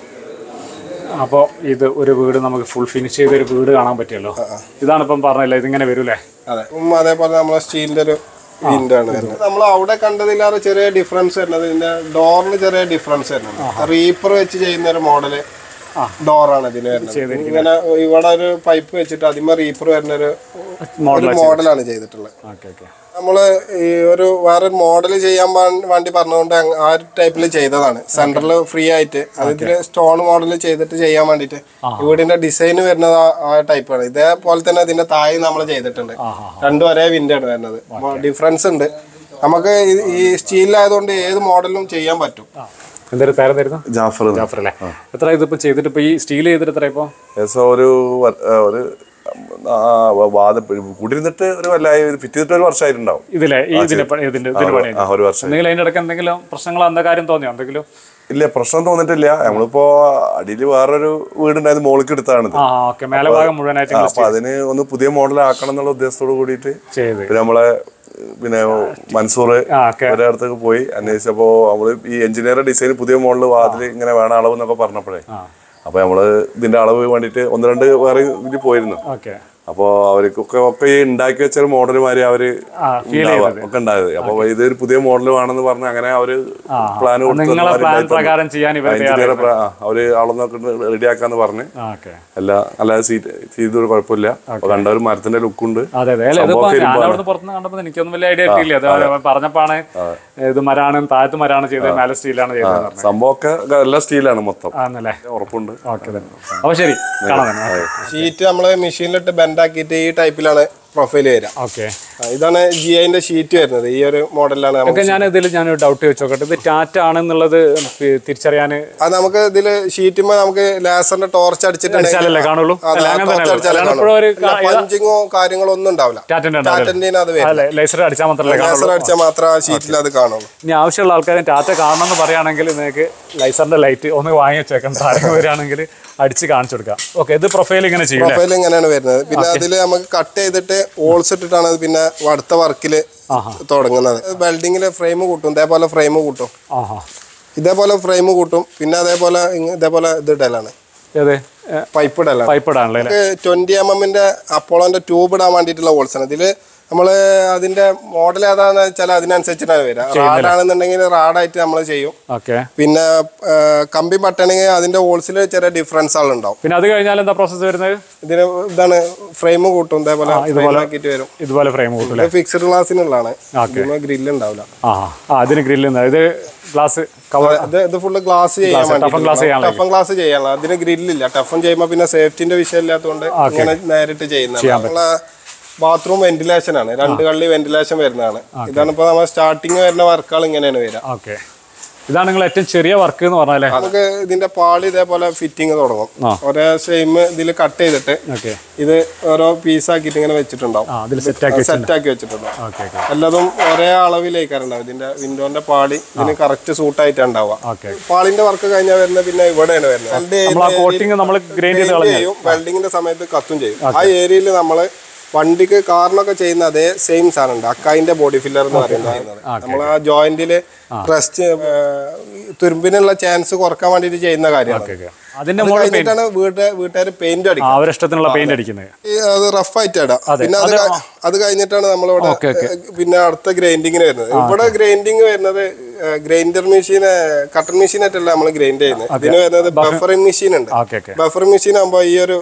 അപ്പോൾ ഇത് ഒരു വീട് നമുക്ക് ഫുൾ ഫിനിഷ് ചെയ്ത ഒരു വീട് കാണാൻ പറ്റിയല്ലോ ഇതാണ് ഇപ്പം പറഞ്ഞല്ലേ ഇതിങ്ങനെ വരൂലേ അതെ ഉം, അതേപോലെ നമ്മളെ സ്റ്റീലിന്റെ ഒരു വിൻഡോ ആണ് വരുന്നത് നമ്മൾ അവിടെ കണ്ടതിലേറെ ചെറിയ ഡിഫറൻസ് വരുന്നത് ഇതിന്റെ ഡോറിന് ചെറിയ ഡിഫറൻസ് വരുന്നുണ്ട് റീപ്പർ വെച്ച് ചെയ്യുന്ന ഒരു മോഡല് ഡോറാണ് ഇതിന് വരുന്നത് ഇങ്ങനെ ഇവിടെ ഒരു പൈപ്പ് വെച്ചിട്ട് അതിന്മേൽ റീപ്പർ വരുന്ന ഒരു ഒരു മോഡലാണ് ചെയ്തിട്ടുള്ളത് ഓക്കെ ഓക്കെ നമ്മള് ഈ ഒരു വേറെ മോഡൽ ചെയ്യാൻ വാ- വേണ്ടി പറഞ്ഞുകൊണ്ട് അങ്ങ് ആ ഒരു ടൈപ്പിൽ ചെയ്തതാണ് സെന്ററിൽ ഫ്രീ ആയിട്ട് അതിൽ സ്റ്റോൺ മോഡൽ ചെയ്തിട്ട് ചെയ്യാൻ വേണ്ടിയിട്ട് വീടിന്റെ ഡിസൈൻ വരുന്നത് ആ- ആ ടൈപ്പാണ് ഇതേപോലെ തന്നെ ഇതിന്റെ താഴെ നമ്മൾ ചെയ്തിട്ടുണ്ട് രണ്ടും ഒരേ വിൻഡോ ആണ് വരുന്നത് ഡിഫറൻസ് ഉണ്ട് നമുക്ക് ഈ- ഈ സ്റ്റീലിലായതുകൊണ്ട് ഏത് മോഡലും ചെയ്യാൻ പറ്റും എന്തൊരു പേരം തരുന്നു ജാഫർ ജാഫർ അല്ലേ എത്ര ഇതിപ്പോ ചെയ്തിട്ട് ഇപ്പൊ ഈ സ്റ്റീൽ ചെയ്തിട്ട് എത്ര ഇപ്പൊ ഏകദേശം ഒരു വ- ആ, ഒരു ആ, വാദ കൂടിയിരുന്നിട്ട് ഒരു വല്ലായി ഫിറ്റ് ചെയ്തിട്ട് ഒരു വർഷമായിട്ടുണ്ടാവും ഇതിലെ ഈ ഇതിന്റെ പണി- ഇതിന്റെ ഇതിന്റെ പണി ആ ഒരു വർഷം എന്തെങ്കിലും അതിന്റെ ഇടയ്ക്ക് എന്തെങ്കിലും പ്രശ്നങ്ങൾ എന്താ കാര്യം തോന്നിയോ എന്തെങ്കിലും ഇല്ല പ്രശ്നം തോന്നിട്ടില്ല നമ്മളിപ്പോ അടിയിൽ വേറൊരു വീടുണ്ടായത് മോളിക്ക് എടുത്താണിത് ആ ഓക്കെ മേലെ ഭാഗം മുഴുവനായിട്ട് ആ, അപ്പൊ അതിന് ഒന്ന് പുതിയ മോഡൽ ആക്കണം എന്നുള്ള ഉദ്ദേശത്തോട് കൂടിയിട്ട് ചെയ്ത് പിന്നെ നമ്മളെ പിന്നെ മൻസൂർ ആ ഓക്കെ ഒരേ അടുത്തേക്ക് പോയി അന്വേഷിച്ചപ്പോ നമ്മള് ഈ എഞ്ചിനീയർ ഡിസൈൻ പുതിയ മോഡൽ വാതിൽ ഇങ്ങനെ വേണം അളവ് എന്നൊക്കെ പറഞ്ഞപ്പോഴേ ആ അപ്പൊ നമ്മള് ഇതിന്റെ അളവ് വേണ്ടിയിട്ട് ഒന്ന് രണ്ട് വേറെ ഇതിൽ പോയിരുന്നു ഓക്കെ അപ്പോ അവർക്കൊക്കെ ഒക്കെ ഈ ഉണ്ടാക്കി വെച്ച ഒരു മോഡൽ മാതിരി അവര് ആ ഫീൽ ഉണ്ടാവുക, ഒക്കെ ഉണ്ടായത് അപ്പൊ ഇത് ഒരു പുതിയ മോഡൽ വേണമെന്ന് പറഞ്ഞ് അങ്ങനെ അവര് പ്ലാൻ നിങ്ങളെ പ്ലാൻ പ്രകാരം ചെയ്യാൻ ഇവർ എഞ്ചിനീയർ അവര് അളന്നൊക്കെ റെഡി ആക്കാന്ന് പറഞ്ഞ് ഓക്കെ എല്ലാം അല്ലാതെ സീറ്റ് ചെയ്തൊരു കുഴപ്പമില്ല അപ്പൊ കണ്ട ഒരു മരത്തിന്റെ ലുക്കുണ്ട് അതെ അതെ അല്ല ഇതിപ്പോ ഞാൻ അവിടുന്ന് പുറത്തുനിന്ന് കണ്ടപ്പോ എനിക്കൊന്നും വലിയ ഐഡിയ കിട്ടിയില്ല അത് അവര് പറഞ്ഞപ്പാണ് ഇത് മരാണ് താഴത്ത് മരാണ് ചെയ്തത് മേലെ സ്റ്റീലാണ് ചെയ്തത് പറഞ്ഞത് സംഭവമൊക്കെ എല്ലാം സ്റ്റീലാണ് മൊത്തം ആന്നല്ലേ ഉറപ്പുണ്ട് ഓക്കെ അപ്പൊ ശരി കാണാം തന്നെ ഷീറ്റ് നമ്മൾ മെഷീനിലിട്ട് ബെൻഡാക്കിയിട്ട് ഈ ടൈപ്പിലാണ് പ്രൊഫൈൽ വരിക ഓക്കെ ആ, ഇതാണ് ജി ഐന്റെ ഷീറ്റ് വരുന്നത് ഈ ഒരു മോഡലിലാണ് നമുക്ക് ഒക്കെ ഞാൻ ഇതിൽ ഞാൻ ഡൗട്ട് വെച്ചോക്കട്ടെ ഇത് ടാറ്റ ആണെന്നുള്ളത് പി- തിരിച്ചറിയാൻ അത് നമുക്ക് ഇതില് ഷീറ്റുമ്പോ നമുക്ക് ലേസറിന്റെ ടോർച്ച് അടിച്ചിട്ടുണ്ടെങ്കിൽ അടിച്ചാലല്ലേ കാണുള്ളൂ അല്ല അങ്ങനെ ടോർച്ച് അടിച്ചാലേ തന്നെ ഇപ്പോഴും ഒരു പഞ്ചിങ്ങോ കാര്യങ്ങളോ ഒന്നും ഉണ്ടാവില്ല ടാറ്റന്റെ ടാറ്റന്റെ അത് വരും അല്ലെ ലേസർ അടിച്ചാൽ മാത്രമല്ലേ കാണുള്ളൂ ലേസർ അടിച്ചാൽ മാത്രമേ ആ ഷീറ്റിൽ അത് കാണുള്ളൂ ഇനി ആവശ്യമുള്ള ആൾക്കാരും ടാറ്റ കാണണമെന്ന് പറയുകയാണെങ്കിൽ നിങ്ങൾക്ക് ലൈസറിന്റെ ലൈറ്റ് ഒന്ന് വാങ്ങി വെച്ചേക്കാം താഴെ വരികയാണെങ്കിൽ അടിച്ച് കാണിച്ചു കൊടുക്കാം ഓക്കെ ഇത് പ്രൊഫൈൽ ഇങ്ങനെ ചെയ്യും അല്ലേ? പ്രൊഫൈൽ ഇങ്ങനെയാണ് വരുന്നത് പിന്നെ അതിൽ നമുക്ക് കട്ട് ചെയ്തിട്ട് ഹോൾസ് ഇട്ടിട്ടാണ് അത് പിന്നെ അടുത്ത വർക്കിൽ തുടങ്ങുന്നത് വെൽഡിങ്ങിൽ ഫ്രെയിം കൂട്ടും ഇതേപോലെ ഫ്രെയിം കൂട്ടും ആഹാ ഇതേപോലെ ഫ്രെയിം കൂട്ടും പിന്നെ അതേപോലെ ഇങ്ങ- ഇതേപോലെ ഇത് ഇടലാണ് ഏത് പൈപ്പ് ഇടലാണ് പൈപ്പ് ഇടാണല്ലേ അല്ലേ? ട്വന്റി എം എമ്മിന്റെ അപ്പോളോന്റെ ട്യൂബ് ഇടാൻ വേണ്ടിയിട്ടുള്ള ഹോൾസ് ആണ് ഇതില് നമ്മള് അതിന്റെ മോഡൽ ഏതാണെന്ന് വെച്ചാൽ അതിനനുസരിച്ചിട്ടാണ് വരിക റാഡാണെന്നുണ്ടെങ്കിൽ റാഡായിട്ട് നമ്മൾ ചെയ്യും ഓക്കെ പിന്നെ ആ, കമ്പി പട്ടണെങ്കിൽ അതിന്റെ ഹോൾസിൽ ചെറിയ ഡിഫറൻസ് ഉണ്ടാവും പിന്നെ അത് കഴിഞ്ഞാൽ എന്താ പ്രോസസ്സ് വരുന്നത് ഇതിന് ഇതാണ് ഫ്രെയിം കൂട്ടും ഇതേപോലെ ഫ്രെയിം ആക്കിയിട്ട് വരും ഇതുപോലെ ഫ്രെയിം കൂട്ടും ഇത് ഫിക്സഡ് ഗ്ലാസിനുള്ളതാണ് ഇതിന് ഗ്രില്ല് ഉണ്ടാവില്ല ആ ആ അതിന് ഗ്രില്ല് ഇത് ഗ്ലാസ് കവർ ഇത് ഇത് ഫുള്ള് ഗ്ലാസ് ചെയ്യാൻ ടഫൻ ഗ്ലാസ് ചെയ്യാൻ ടഫൻ ഗ്ലാസ് ചെയ്യാനുള്ള അതിന് ഗ്രില്ലില്ല ടഫൻ ചെയ്യുമ്പോൾ പിന്നെ സേഫ്റ്റിന്റെ വിഷയം ഇല്ലാത്തതുകൊണ്ട് ഇങ്ങനെ നേരിട്ട് ചെയ്യുന്നത് നമ്മളെ ബാത്റൂം വെന്റിലേഷൻ ആണ് രണ്ട് കള്ളി വെന്റിലേഷൻ വരുന്നതാണ് ഇതാണ് ഇപ്പൊ നമ്മൾ സ്റ്റാർട്ടിങ് വരുന്ന വർക്കുകൾ ഇങ്ങനെയാണ് വരിക ഓക്കെ ഇതാണ് നിങ്ങൾ ഏറ്റവും ചെറിയ വർക്ക് എന്ന് പറഞ്ഞാലേ നമുക്ക് ഇതിന്റെ പാളി ഇതേപോലെ ഫിറ്റിംഗ് തുടങ്ങും ആ. ഒരേ സെയിം ഇതിൽ കട്ട് ചെയ്തിട്ട് ഓക്കെ ഇത് ഓരോ പീസ് ആക്കിയിട്ട് ഇങ്ങനെ വെച്ചിട്ടുണ്ടാവും ആ അതിൽ സെറ്റ് ആക്കി സെറ്റ് ആക്കി വെച്ചിട്ടുണ്ടാവും ഓക്കെ ഓക്കെ എല്ലാതും ഒരേ അളവിലേക്കാരുണ്ടാവും ഇതിന്റെ വിൻഡോന്റെ പാളി ഇതിന് കറക്റ്റ് സൂട്ട് ആയിട്ട് ഉണ്ടാവുക ഓക്കെ പാളിന്റെ വർക്ക് കഴിഞ്ഞാൽ വരുന്നത് പിന്നെ ഇവിടെയാണ് വരുന്നത് നമ്മൾ ആ കോട്ടിങ് നമ്മൾ ഗ്രൈൻഡ് ചെയ്ത് കളഞ്ഞു ചെയ്യും വെൽഡിങ്ങിന്റെ സമയത്ത് കത്തും ചെയ്യും ആ ഏരിയയിൽ നമ്മൾ വണ്ടിക്ക് കാറിനൊക്കെ ചെയ്യുന്ന അതേ സെയിം സാധനം ഉണ്ട് അക്കായിന്റെ ബോഡി ഫില്ലർ എന്ന് പറയുന്നത് നമ്മൾ ആ ജോയിന്റില് റെസ്റ്റ് തുരുമ്പിനുള്ള ചാൻസ് കുറക്കാൻ വേണ്ടിട്ട് ചെയ്യുന്ന കാര്യമാണ് ഓക്കെ ഓക്കെ അതിന്റെ മുകളിൽ കഴിഞ്ഞിട്ടാണ് വീട്ട് വീട്ടുകാർ പെയിന്റ് ആ അടിക്കുക അവരിഷ്ടത്തിനുള്ള പെയിന്റ് അടിക്കുന്നത് ഈ അത് റഫ് ആയിട്ട് ഇടാം പിന്നെ അത് ക- അത് കഴിഞ്ഞിട്ടാണ് നമ്മളിവിടെ ഓക്കെ, ഓക്കെ. ഏഹ്, പിന്നെ അടുത്ത ഗ്രൈൻഡിങ്ങിന് വരുന്നത് ഇവിടെ ഗ്രൈൻഡിങ് വരുന്നത് ഗ്രൈൻഡർ മെഷീൻ കട്ടർ മെഷീൻ ആയിട്ടല്ല നമ്മൾ ഗ്രൈൻഡ് ചെയ്യുന്നത് ഇതിന് വരുന്നത് ബഫറിംഗ് മെഷീൻ ഉണ്ട് ഓക്കെ ഓക്കെ ബഫറിംഗ് മെഷീൻ ആകുമ്പോൾ ഈ ഒരു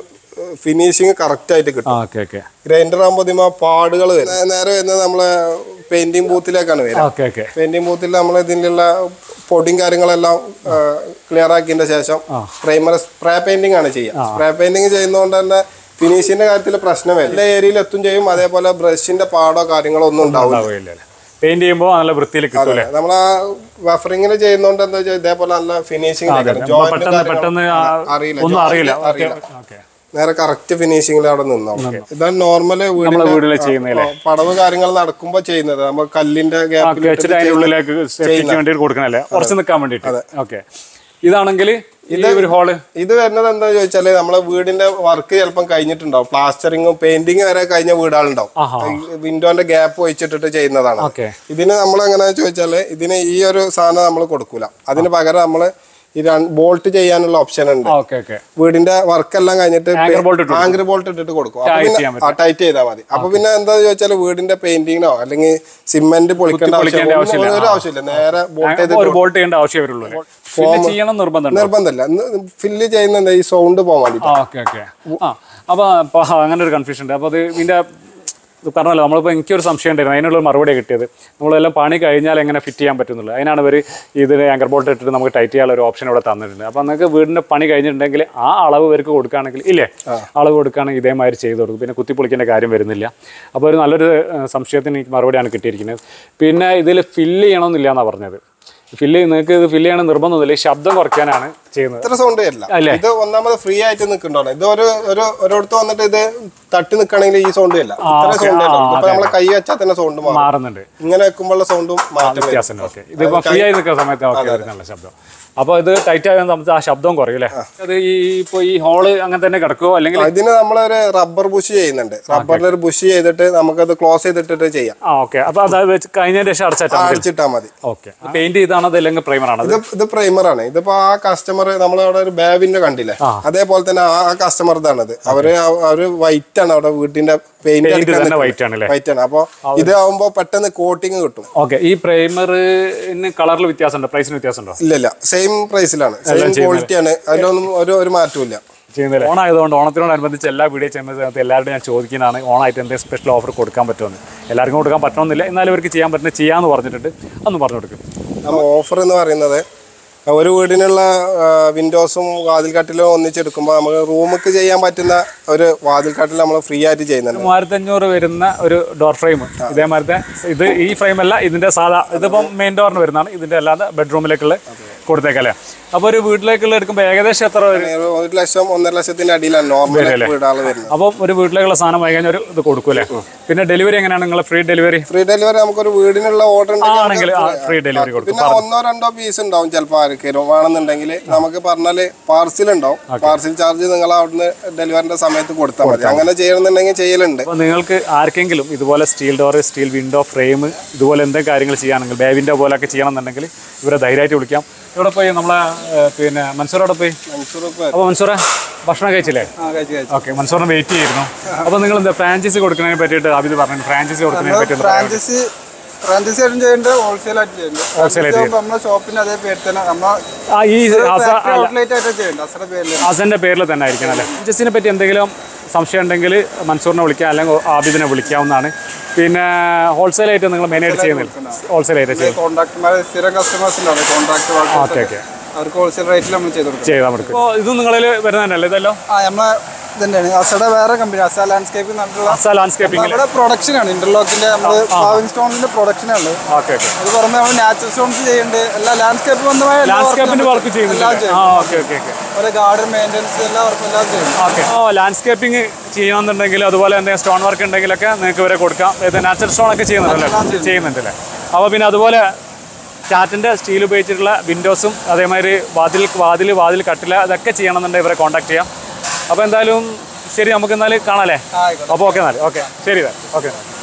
ഫിനിഷിങ് കറക്റ്റ് ആയിട്ട് കിട്ടും ഓക്കെ ഓക്കെ ഗ്രൈൻഡർ ആകുമ്പോൾ ഇതിമ പാടുകൾ വരും നേ- നേരെ വരുന്നത് നമ്മളെ പെയിന്റിങ് ബൂത്തിലേക്കാണ് വരിക ഓക്കെ ഓക്കെ പെയിന്റിംഗ് ബൂത്തിൽ നമ്മൾ ഇതിലുള്ള പൊടിയും കാര്യങ്ങളെല്ലാം ക്ലിയർ ആക്കിയതിന്റെ ശേഷം പ്രൈമർ സ്പ്രേ പെയിന്റിംഗ് ആണ് ചെയ്യുക സ്പ്രേ പെയിന്റിംഗ് ചെയ്യുന്നതുകൊണ്ട് തന്നെ ഫിനിഷിന്റെ കാര്യത്തിൽ പ്രശ്നമില്ല എല്ലാ ഏരിയയിൽ എത്തും ചെയ്യും അതേപോലെ ബ്രഷിന്റെ പാടോ കാര്യങ്ങളോ ഒന്നും ഉണ്ടാവില്ല ഉണ്ടാവില്ല പെയിന്റ് ചെയ്യുമ്പോൾ നല്ല വൃത്തിയിൽ കിട്ടും അല്ലേ നമ്മൾ ആ ബഫറിങ്ങിന് ചെയ്യുന്നോണ്ട് എന്താ വെച്ചാൽ ഇതേപോലെ നല്ല ഫിനിഷിംഗ് പെട്ടെന്ന് പെട്ടെന്ന് ആ, അറിയില്ല ഒന്നും അറിയില്ല joint ഓക്കെ അറിയില്ല ഓക്കെ നേരെ കറക്റ്റ് ഫിനിഷിംഗിൽ അവിടെ നിന്നോ ഇതാണ് നോർമല് നമ്മളെ വീട്ടിൽ ചെയ്യുന്നതല്ലേ പടവ് കാര്യങ്ങൾ നടക്കുമ്പോൾ ചെയ്യുന്നത് നമ്മൾ കല്ലിന്റെ ഗ്യാപ്പിൽ വെച്ചിട്ട് അതിന്റെ ഉള്ളിലേക്ക് സേഫ്റ്റിക്ക് വേണ്ടി കൊടുക്കണല്ലേ കുറച്ച് നിൽക്കാൻ വേണ്ടിയിട്ട് ഓക്കെ ഇതാണെങ്കിൽ ഇത് ഒരു ഹോള് ഇത് വരുന്നത് എന്താ ചോദിച്ചാല് നമ്മളെ വീടിന്റെ വർക്ക് ചിലപ്പം കഴിഞ്ഞിട്ടുണ്ടാവും പ്ലാസ്റ്ററിങ്ങും പെയിന്റിങ് വരെ കഴിഞ്ഞ വീടുകളുണ്ടാവും വിൻഡോന്റെ ഗ്യാപ്പ് വെച്ചിട്ടിട്ട് ചെയ്യുന്നതാണ് ഓക്കെ ഇതിന് നമ്മൾ എങ്ങനെ ചോദിച്ചാല് ഇതിന് ഈ ഒരു സാധനം നമ്മൾ കൊടുക്കൂല അതിന് പകരം നമ്മൾ ഈ ബോൾട്ട് ചെയ്യാനുള്ള ഓപ്ഷൻ ഉണ്ട് ഓക്കെ ഓക്കെ വീടിന്റെ വർക്ക് എല്ലാം കഴിഞ്ഞിട്ട് Anchor bolt ഇട്ട് ആങ്കർ ബോൾട്ട് ഇട്ടിട്ട് കൊടുക്കും അപ്പൊ Tight പിന്നെ ചെയ്യാൻ ആ ടൈറ്റ് ചെയ്താൽ മതി അപ്പൊ പിന്നെ എന്താ ചോദിച്ചാൽ വീടിന്റെ പെയിന്റിങ്ങിനോ അല്ലെങ്കിൽ സിമെന്റ് പൊളിക്കേണ്ട പൊളിക്കേണ്ട ആവശ്യം ഒന്നും ഒരു ആവശ്യമില്ല നേരെ ബോൾട്ട് ചെയ്ത് ഒരു ബോൾട്ട് ചെയ്യേണ്ട ആവശ്യമേ വരുള്ളൂ ഫില്ല് ചെയ്യണം നിർബന്ധമുണ്ട് നിർബന്ധമില്ല ഫില്ല് ചെയ്യുന്ന എന്താ ഈ സൗണ്ട് പോകാൻ വേണ്ടി ആ ഓക്കെ ഓക്കെ ആ അപ്പോൾ അപ്പോൾ അങ്ങനെ ഒരു കൺഫ്യൂഷൻ ഉണ്ട് അപ്പോൾ അത് ഇതിൻ്റെ ഇത് പറഞ്ഞല്ലോ നമ്മളിപ്പോൾ എനിക്കൊരു സംശയം ഉണ്ടായിരുന്നു അതിനുള്ള ഒരു മറുപടി കിട്ടിയത് നമ്മളെല്ലാം പണി കഴിഞ്ഞാൽ എങ്ങനെ ഫിറ്റ് ചെയ്യാൻ പറ്റുന്നുള്ളൂ അതിനാണ് ഇവർ ഇതിന് ആങ്കർ ബോൾട്ട് ഇട്ടിട്ട് നമുക്ക് ടൈറ്റ് ചെയ്യാനുള്ള ഒരു ഓപ്ഷൻ ഇവിടെ തന്നിട്ടുണ്ട് അപ്പോൾ നിങ്ങൾക്ക് വീടിൻ്റെ പണി കഴിഞ്ഞിട്ടുണ്ടെങ്കിൽ ആ അളവ് ഇവർക്ക് കൊടുക്കുകയാണെങ്കിൽ ഇല്ലേ അളവ് കൊടുക്കുകയാണെങ്കിൽ ഇതേമാതിരി ചെയ്ത് കൊടുക്കും പിന്നെ കുത്തിപ്പൊളിക്കേണ്ട കാര്യം വരുന്നില്ല അപ്പോൾ ഒരു നല്ലൊരു ഏഹ്, സംശയത്തിന് എനിക്ക് മറുപടിയാണ് കിട്ടിയിരിക്കുന്നത് പിന്നെ ഇതിൽ ഫില്ല് ചെയ്യണമെന്നില്ല എന്നാണ് പറഞ്ഞത് ഫില്ല് നിങ്ങൾക്ക് ഇത് ഫില്ല് ചെയ്യണം നിർബന്ധമൊന്നുമില്ല ഈ ശബ്ദം കുറയ്ക്കാനാണ് ചെയ്യുന്നത് ഇത്ര സൗണ്ട് വരില്ല അല്ലേ? ഇത് ഒന്നാമത് ഫ്രീ ആയിട്ട് നിൽക്കണ്ടോ ഇത് ഒരു ഒരു ഒരിടത്ത് വന്നിട്ട് ഇത് തട്ടി നിൽക്കണമെങ്കിൽ ഈ സൗണ്ട് ഇല്ല ഇത്ര സൗണ്ട് ഇപ്പൊ നമ്മളെ കൈ വെച്ചാൽ തന്നെ സൗണ്ട് മാറും മാറുന്നുണ്ട് ഇങ്ങനെ വെക്കുമ്പോഴുള്ള സൗണ്ടും മാറ്റം വരും വ്യത്യാസമുണ്ട് ഓക്കെ ഇതിപ്പോ ഫ്രീ ആയി നിൽക്കുന്ന സമയത്ത് ഓക്കെ വരുന്നുള്ള ശബ്ദം അപ്പോൾ ഇത് ടൈറ്റ് ആയാൽ നമുക്ക് ആ ശബ്ദം കുറയും അല്ലേ അത് ഈ ഇപ്പോൾ ഈ ഹോള് അങ്ങനെ തന്നെ കിടക്കുമോ അല്ലെങ്കിൽ ഇതിന് നമ്മളൊരു റബ്ബർ ബുഷ് ചെയ്യുന്നുണ്ട് റബ്ബറിൽ ഒരു ബുഷ് ചെയ്തിട്ട് നമുക്കത് ക്ലോസ് ചെയ്തിട്ടിട്ട് ചെയ്യാം ആ ഓക്കെ അപ്പോൾ അത് വെച്ച് കഴിഞ്ഞതിന് ശേഷം അടച്ചാൽ അടിച്ചിട്ടാ മതി ഓക്കെ പെയിന്റ് ചെയ്താണോ അത് അല്ലെങ്കിൽ പ്രൈമർ ആണോ ഇത് ഇത് പ്രൈമർ ആണ് ഇതിപ്പോ ആ കസ്റ്റമർ നമ്മളവിടെ ഒരു ബാബിന്റെ കണ്ടില്ലേ അതേപോലെ തന്നെ ആ കസ്റ്റമർ ഇതാണത് അവര് അവ- അവര് വൈറ്റ് ആണ് അവിടെ വീട്ടിന്റെ പെയിന്റ് പെയിന്റ് തന്നെ വൈറ്റ് ആണ് അല്ലേ വൈറ്റ് ആണ് അപ്പൊ ഇത് ആവുമ്പോ പെട്ടെന്ന് കോട്ടിങ് കിട്ടും ഓക്കെ ഈ പ്രൈമറിന് കളറിൽ വ്യത്യാസമുണ്ടോ പ്രൈസിന് വ്യത്യാസമുണ്ടോ ഇല്ല ഇല്ല സെയിം പ്രൈസിലാണ് സെയിം ക്വാളിറ്റി ആണ് അതിലൊന്നും ഒരു ഒരു മാറ്റവും ഇല്ല ചെയ്യുന്നില്ല ഓണായതുകൊണ്ട് ഓണത്തിനോടനുബന്ധിച്ച് എല്ലാ വീഡിയോ ചെയ്യുന്ന സമയത്ത് എല്ലാവരുടെയും ഞാൻ ചോദിക്കുന്നതാണ് ഓണായിട്ട് എന്തെങ്കിലും സ്പെഷ്യൽ ഓഫർ കൊടുക്കാൻ പറ്റുമെന്ന് എല്ലാവർക്കും കൊടുക്കാൻ പറ്റണമെന്നില്ല എന്നാലും ഇവർക്ക് ചെയ്യാൻ പറ്റുന്ന ചെയ്യാമെന്ന് പറഞ്ഞിട്ടുണ്ട് അന്ന് പറഞ്ഞു കൊടുക്കും നമ്മൾ ഓഫർ എന്ന് പറയുന്നത് ഒരു വീടിനുള്ള വിൻഡോസും വാതിൽക്കട്ടിലും ഒന്നിച്ചെടുക്കുമ്പോൾ നമുക്ക് റൂമുക്ക് ചെയ്യാൻ പറ്റുന്ന ഒരു വാതിൽക്കട്ടിൽ നമ്മൾ ഫ്രീ ആയിട്ട് ചെയ്യുന്നുണ്ട് മൂവായിരത്തി അഞ്ഞൂറ് വരുന്ന ഒരു ഡോർ ഫ്രെയിം ഇതേമാതിരത്തെ ഇത് ഈ ഫ്രെയിം അല്ല ഇതിന്റെ സാധാ ഇതിപ്പം മെയിൻ ഡോറിന് വരുന്നതാണ് ഇതിന്റെ അല്ലാതെ ബെഡ്റൂമിലേക്കുള്ള കൊടുത്തേക്കല്ലേ അപ്പോൾ ഒരു വീട്ടിലേക്കുള്ള എടുക്കുമ്പോൾ ഏകദേശം എത്ര വരും ഒരു ഒരു ലക്ഷം ഒന്നര ലക്ഷത്തിന്റെ അടിയിലാണ് നോർമൽ വീടാൾ വരുന്നത് അപ്പം ഒരു വീട്ടിലേക്കുള്ള സാധനം വാങ്ങി കഴിഞ്ഞാൽ ഒരു ഇത് കൊടുക്കൂലേ പിന്നെ ഡെലിവറി എങ്ങനെയാണ് നിങ്ങൾ ഫ്രീ ഡെലിവറി ഫ്രീ ഡെലിവറി നമുക്കൊരു വീടിനുള്ള ഓർഡർ ആണെങ്കിൽ ഫ്രീ ഡെലിവറി കൊടുക്കും പിന്നെ ഒന്നോ രണ്ടോ പീസ് ഉണ്ടാവും ചിലപ്പോൾ ആർക്കെങ്കിലും വേണമെന്നുണ്ടെങ്കിൽ നമുക്ക് പറഞ്ഞാല് പാർസൽ ഉണ്ടാവും പാർസൽ ചാർജ് നിങ്ങൾ അവിടുന്ന് ഡെലിവറിന്റെ സമയത്ത് കൊടുത്താൽ മതി അങ്ങനെ ചെയ്യണമെന്നുണ്ടെങ്കിൽ ചെയ്യലുണ്ട് അപ്പോൾ നിങ്ങൾക്ക് ആർക്കെങ്കിലും ഇതുപോലെ steel door steel window frame ഇതുപോലെ എന്തെങ്കിലും കാര്യങ്ങൾ ചെയ്യുകയാണെങ്കിൽ ബേ വിൻഡോ പോലൊക്കെ ചെയ്യണമെന്നുണ്ടെങ്കിൽ ഇവരെ ധൈര്യമായിട്ട് വിളിക്കാം ഇവിടെ പോയി നമ്മളെ ഏഹ്, പിന്നെ മൻസൂറോടെ പോയി മൻസൂർ ഇപ്പൊ അപ്പോൾ മൻസൂറെ ഭക്ഷണം കഴിച്ചില്ലേ ഓക്കെ മൻസൂറിന് വെയിറ്റ് ചെയ്യുന്നു അപ്പോൾ നിങ്ങൾ എന്താ ഫ്രാഞ്ചൈസി കൊടുക്കുന്നതിനെ പറ്റിയിട്ട് അബിത് പറഞ്ഞു ഫ്രാഞ്ചൈസി കൊടുക്കുന്നതിനെ പറ്റി ഒന്ന് പറയാമോ? ഫ്രാഞ്ചൈസി ഫ്രാഞ്ചൈസി ആയിട്ടും ചെയ്യുന്നുണ്ട് ഹോൾസെയിൽ ആയിട്ട് ചെയ്യുന്നുണ്ട് Wholesale ആയിട്ട് ആകുമ്പോൾ നമ്മളെ ഷോപ്പിന്റെ അതേ പേര് തന്നെ നമ്മളെ ആ ഈ അസ അല്ല ഔട്ട്ലെറ്റ് ആയിട്ട് ചെയ്യുന്നുണ്ട് അസറ പേരിൽ അസന്റെ പേരിൽ തന്നെ ആയിരിക്കണം അല്ലേ ഫ്രാഞ്ചൈസിനെ പറ്റി എന്തെങ്കിലും സംശയം ഉണ്ടെങ്കിൽ മൻസൂറിനെ വിളിക്കാം അല്ലെങ്കിൽ ആബിദിനെ വിളിക്കാവുന്നതാണ് പിന്നെ ഹോൾസെയിൽ ആയിട്ട് നിങ്ങൾ മെയിനായിട്ട് ചെയ്യുന്നില്ല ഹോൾസെയിൽ ആയിട്ട് ചെയ്യും കോൺട്രാക്ടർമാർ സ്ഥിരം കസ്റ്റമേഴ്സ് ഉണ്ടാവും കോൺട്രാക്ട് ഓക്കെ ഓക്കെ അവർക്ക് ഹോൾസെയിൽ റേറ്റിൽ നമ്മൾ ചെയ്ത് കൊടുക്കും ചെയ്താൽ കൊടുക്കും അപ്പോൾ ഇത് നിങ്ങളിൽ വരുന്നതല്ലേ ഇതല്ലോ ആ നമ്മളെ ഇതന്നെയാണ് അസയുടെ വേറെ കമ്പനി അസ ലാൻഡ്സ്കേപ്പ് എന്നുള്ള അസ ലാൻഡ്സ്കേപ്പിംഗ് നമ്മുടെ പ്രൊഡക്ഷൻ ആണ് ഇന്റർലോക്കിന്റെ നമ്മൾ പാവിംഗ് സ്റ്റോണിന്റെ പ്രൊഡക്ഷൻ ആണ് ഓക്കെ ഓക്കെ അത് പുറമെ നമ്മൾ നാച്ചുറൽ സ്റ്റോൺസ് ചെയ്യുന്നുണ്ട് എല്ലാ ലാൻഡ്സ്കേപ്പ് ബന്ധമായ എല്ലാ ലാൻഡ്സ്കേപ്പിന്റെ work വർക്ക് ചെയ്യുന്നുണ്ട് എല്ലാം ചെയ്യും ആ ഓക്കെ ഓക്കെ ഓക്കെ ഒരു ഗാർഡൻ മെയിൻ്റെനൻസ് എല്ലാ വർക്കും എല്ലാം ചെയ്യും ഓക്കെ ഓ ലാൻഡ്സ്കേപ്പിംഗ് ചെയ്യണമെന്നുണ്ടെങ്കിൽ അതുപോലെ എന്തെങ്കിലും സ്റ്റോൺ വർക്ക് ഉണ്ടെങ്കിലൊക്കെ നിങ്ങൾക്ക് ഇവരെ കൊടുക്കാം ഇത് നാച്ചുറൽ സ്റ്റോൺ ഒക്കെ ചെയ്യുന്നുണ്ടല്ലേ ചെയ്യുന്നുണ്ടല്ലേ അപ്പോൾ പിന്നെ അതുപോലെ ടാറ്റിൻ്റെ സ്റ്റീൽ ഉപയോഗിച്ചിട്ടുള്ള വിൻഡോസും അതേമാതിരി വാതിൽ വാതിൽ വാതിൽ കട്ടില അതൊക്കെ ചെയ്യണമെന്നുണ്ടെങ്കിൽ ഇവരെ കോൺടാക്ട് ചെയ്യാം അപ്പോൾ എന്തായാലും ശരി നമുക്ക് എന്നാലും കാണാമല്ലേ ആയിക്കോട്ടെ അപ്പോൾ ഓക്കെ എന്നാൽ ഓക്കെ ശരി ഓക്കെ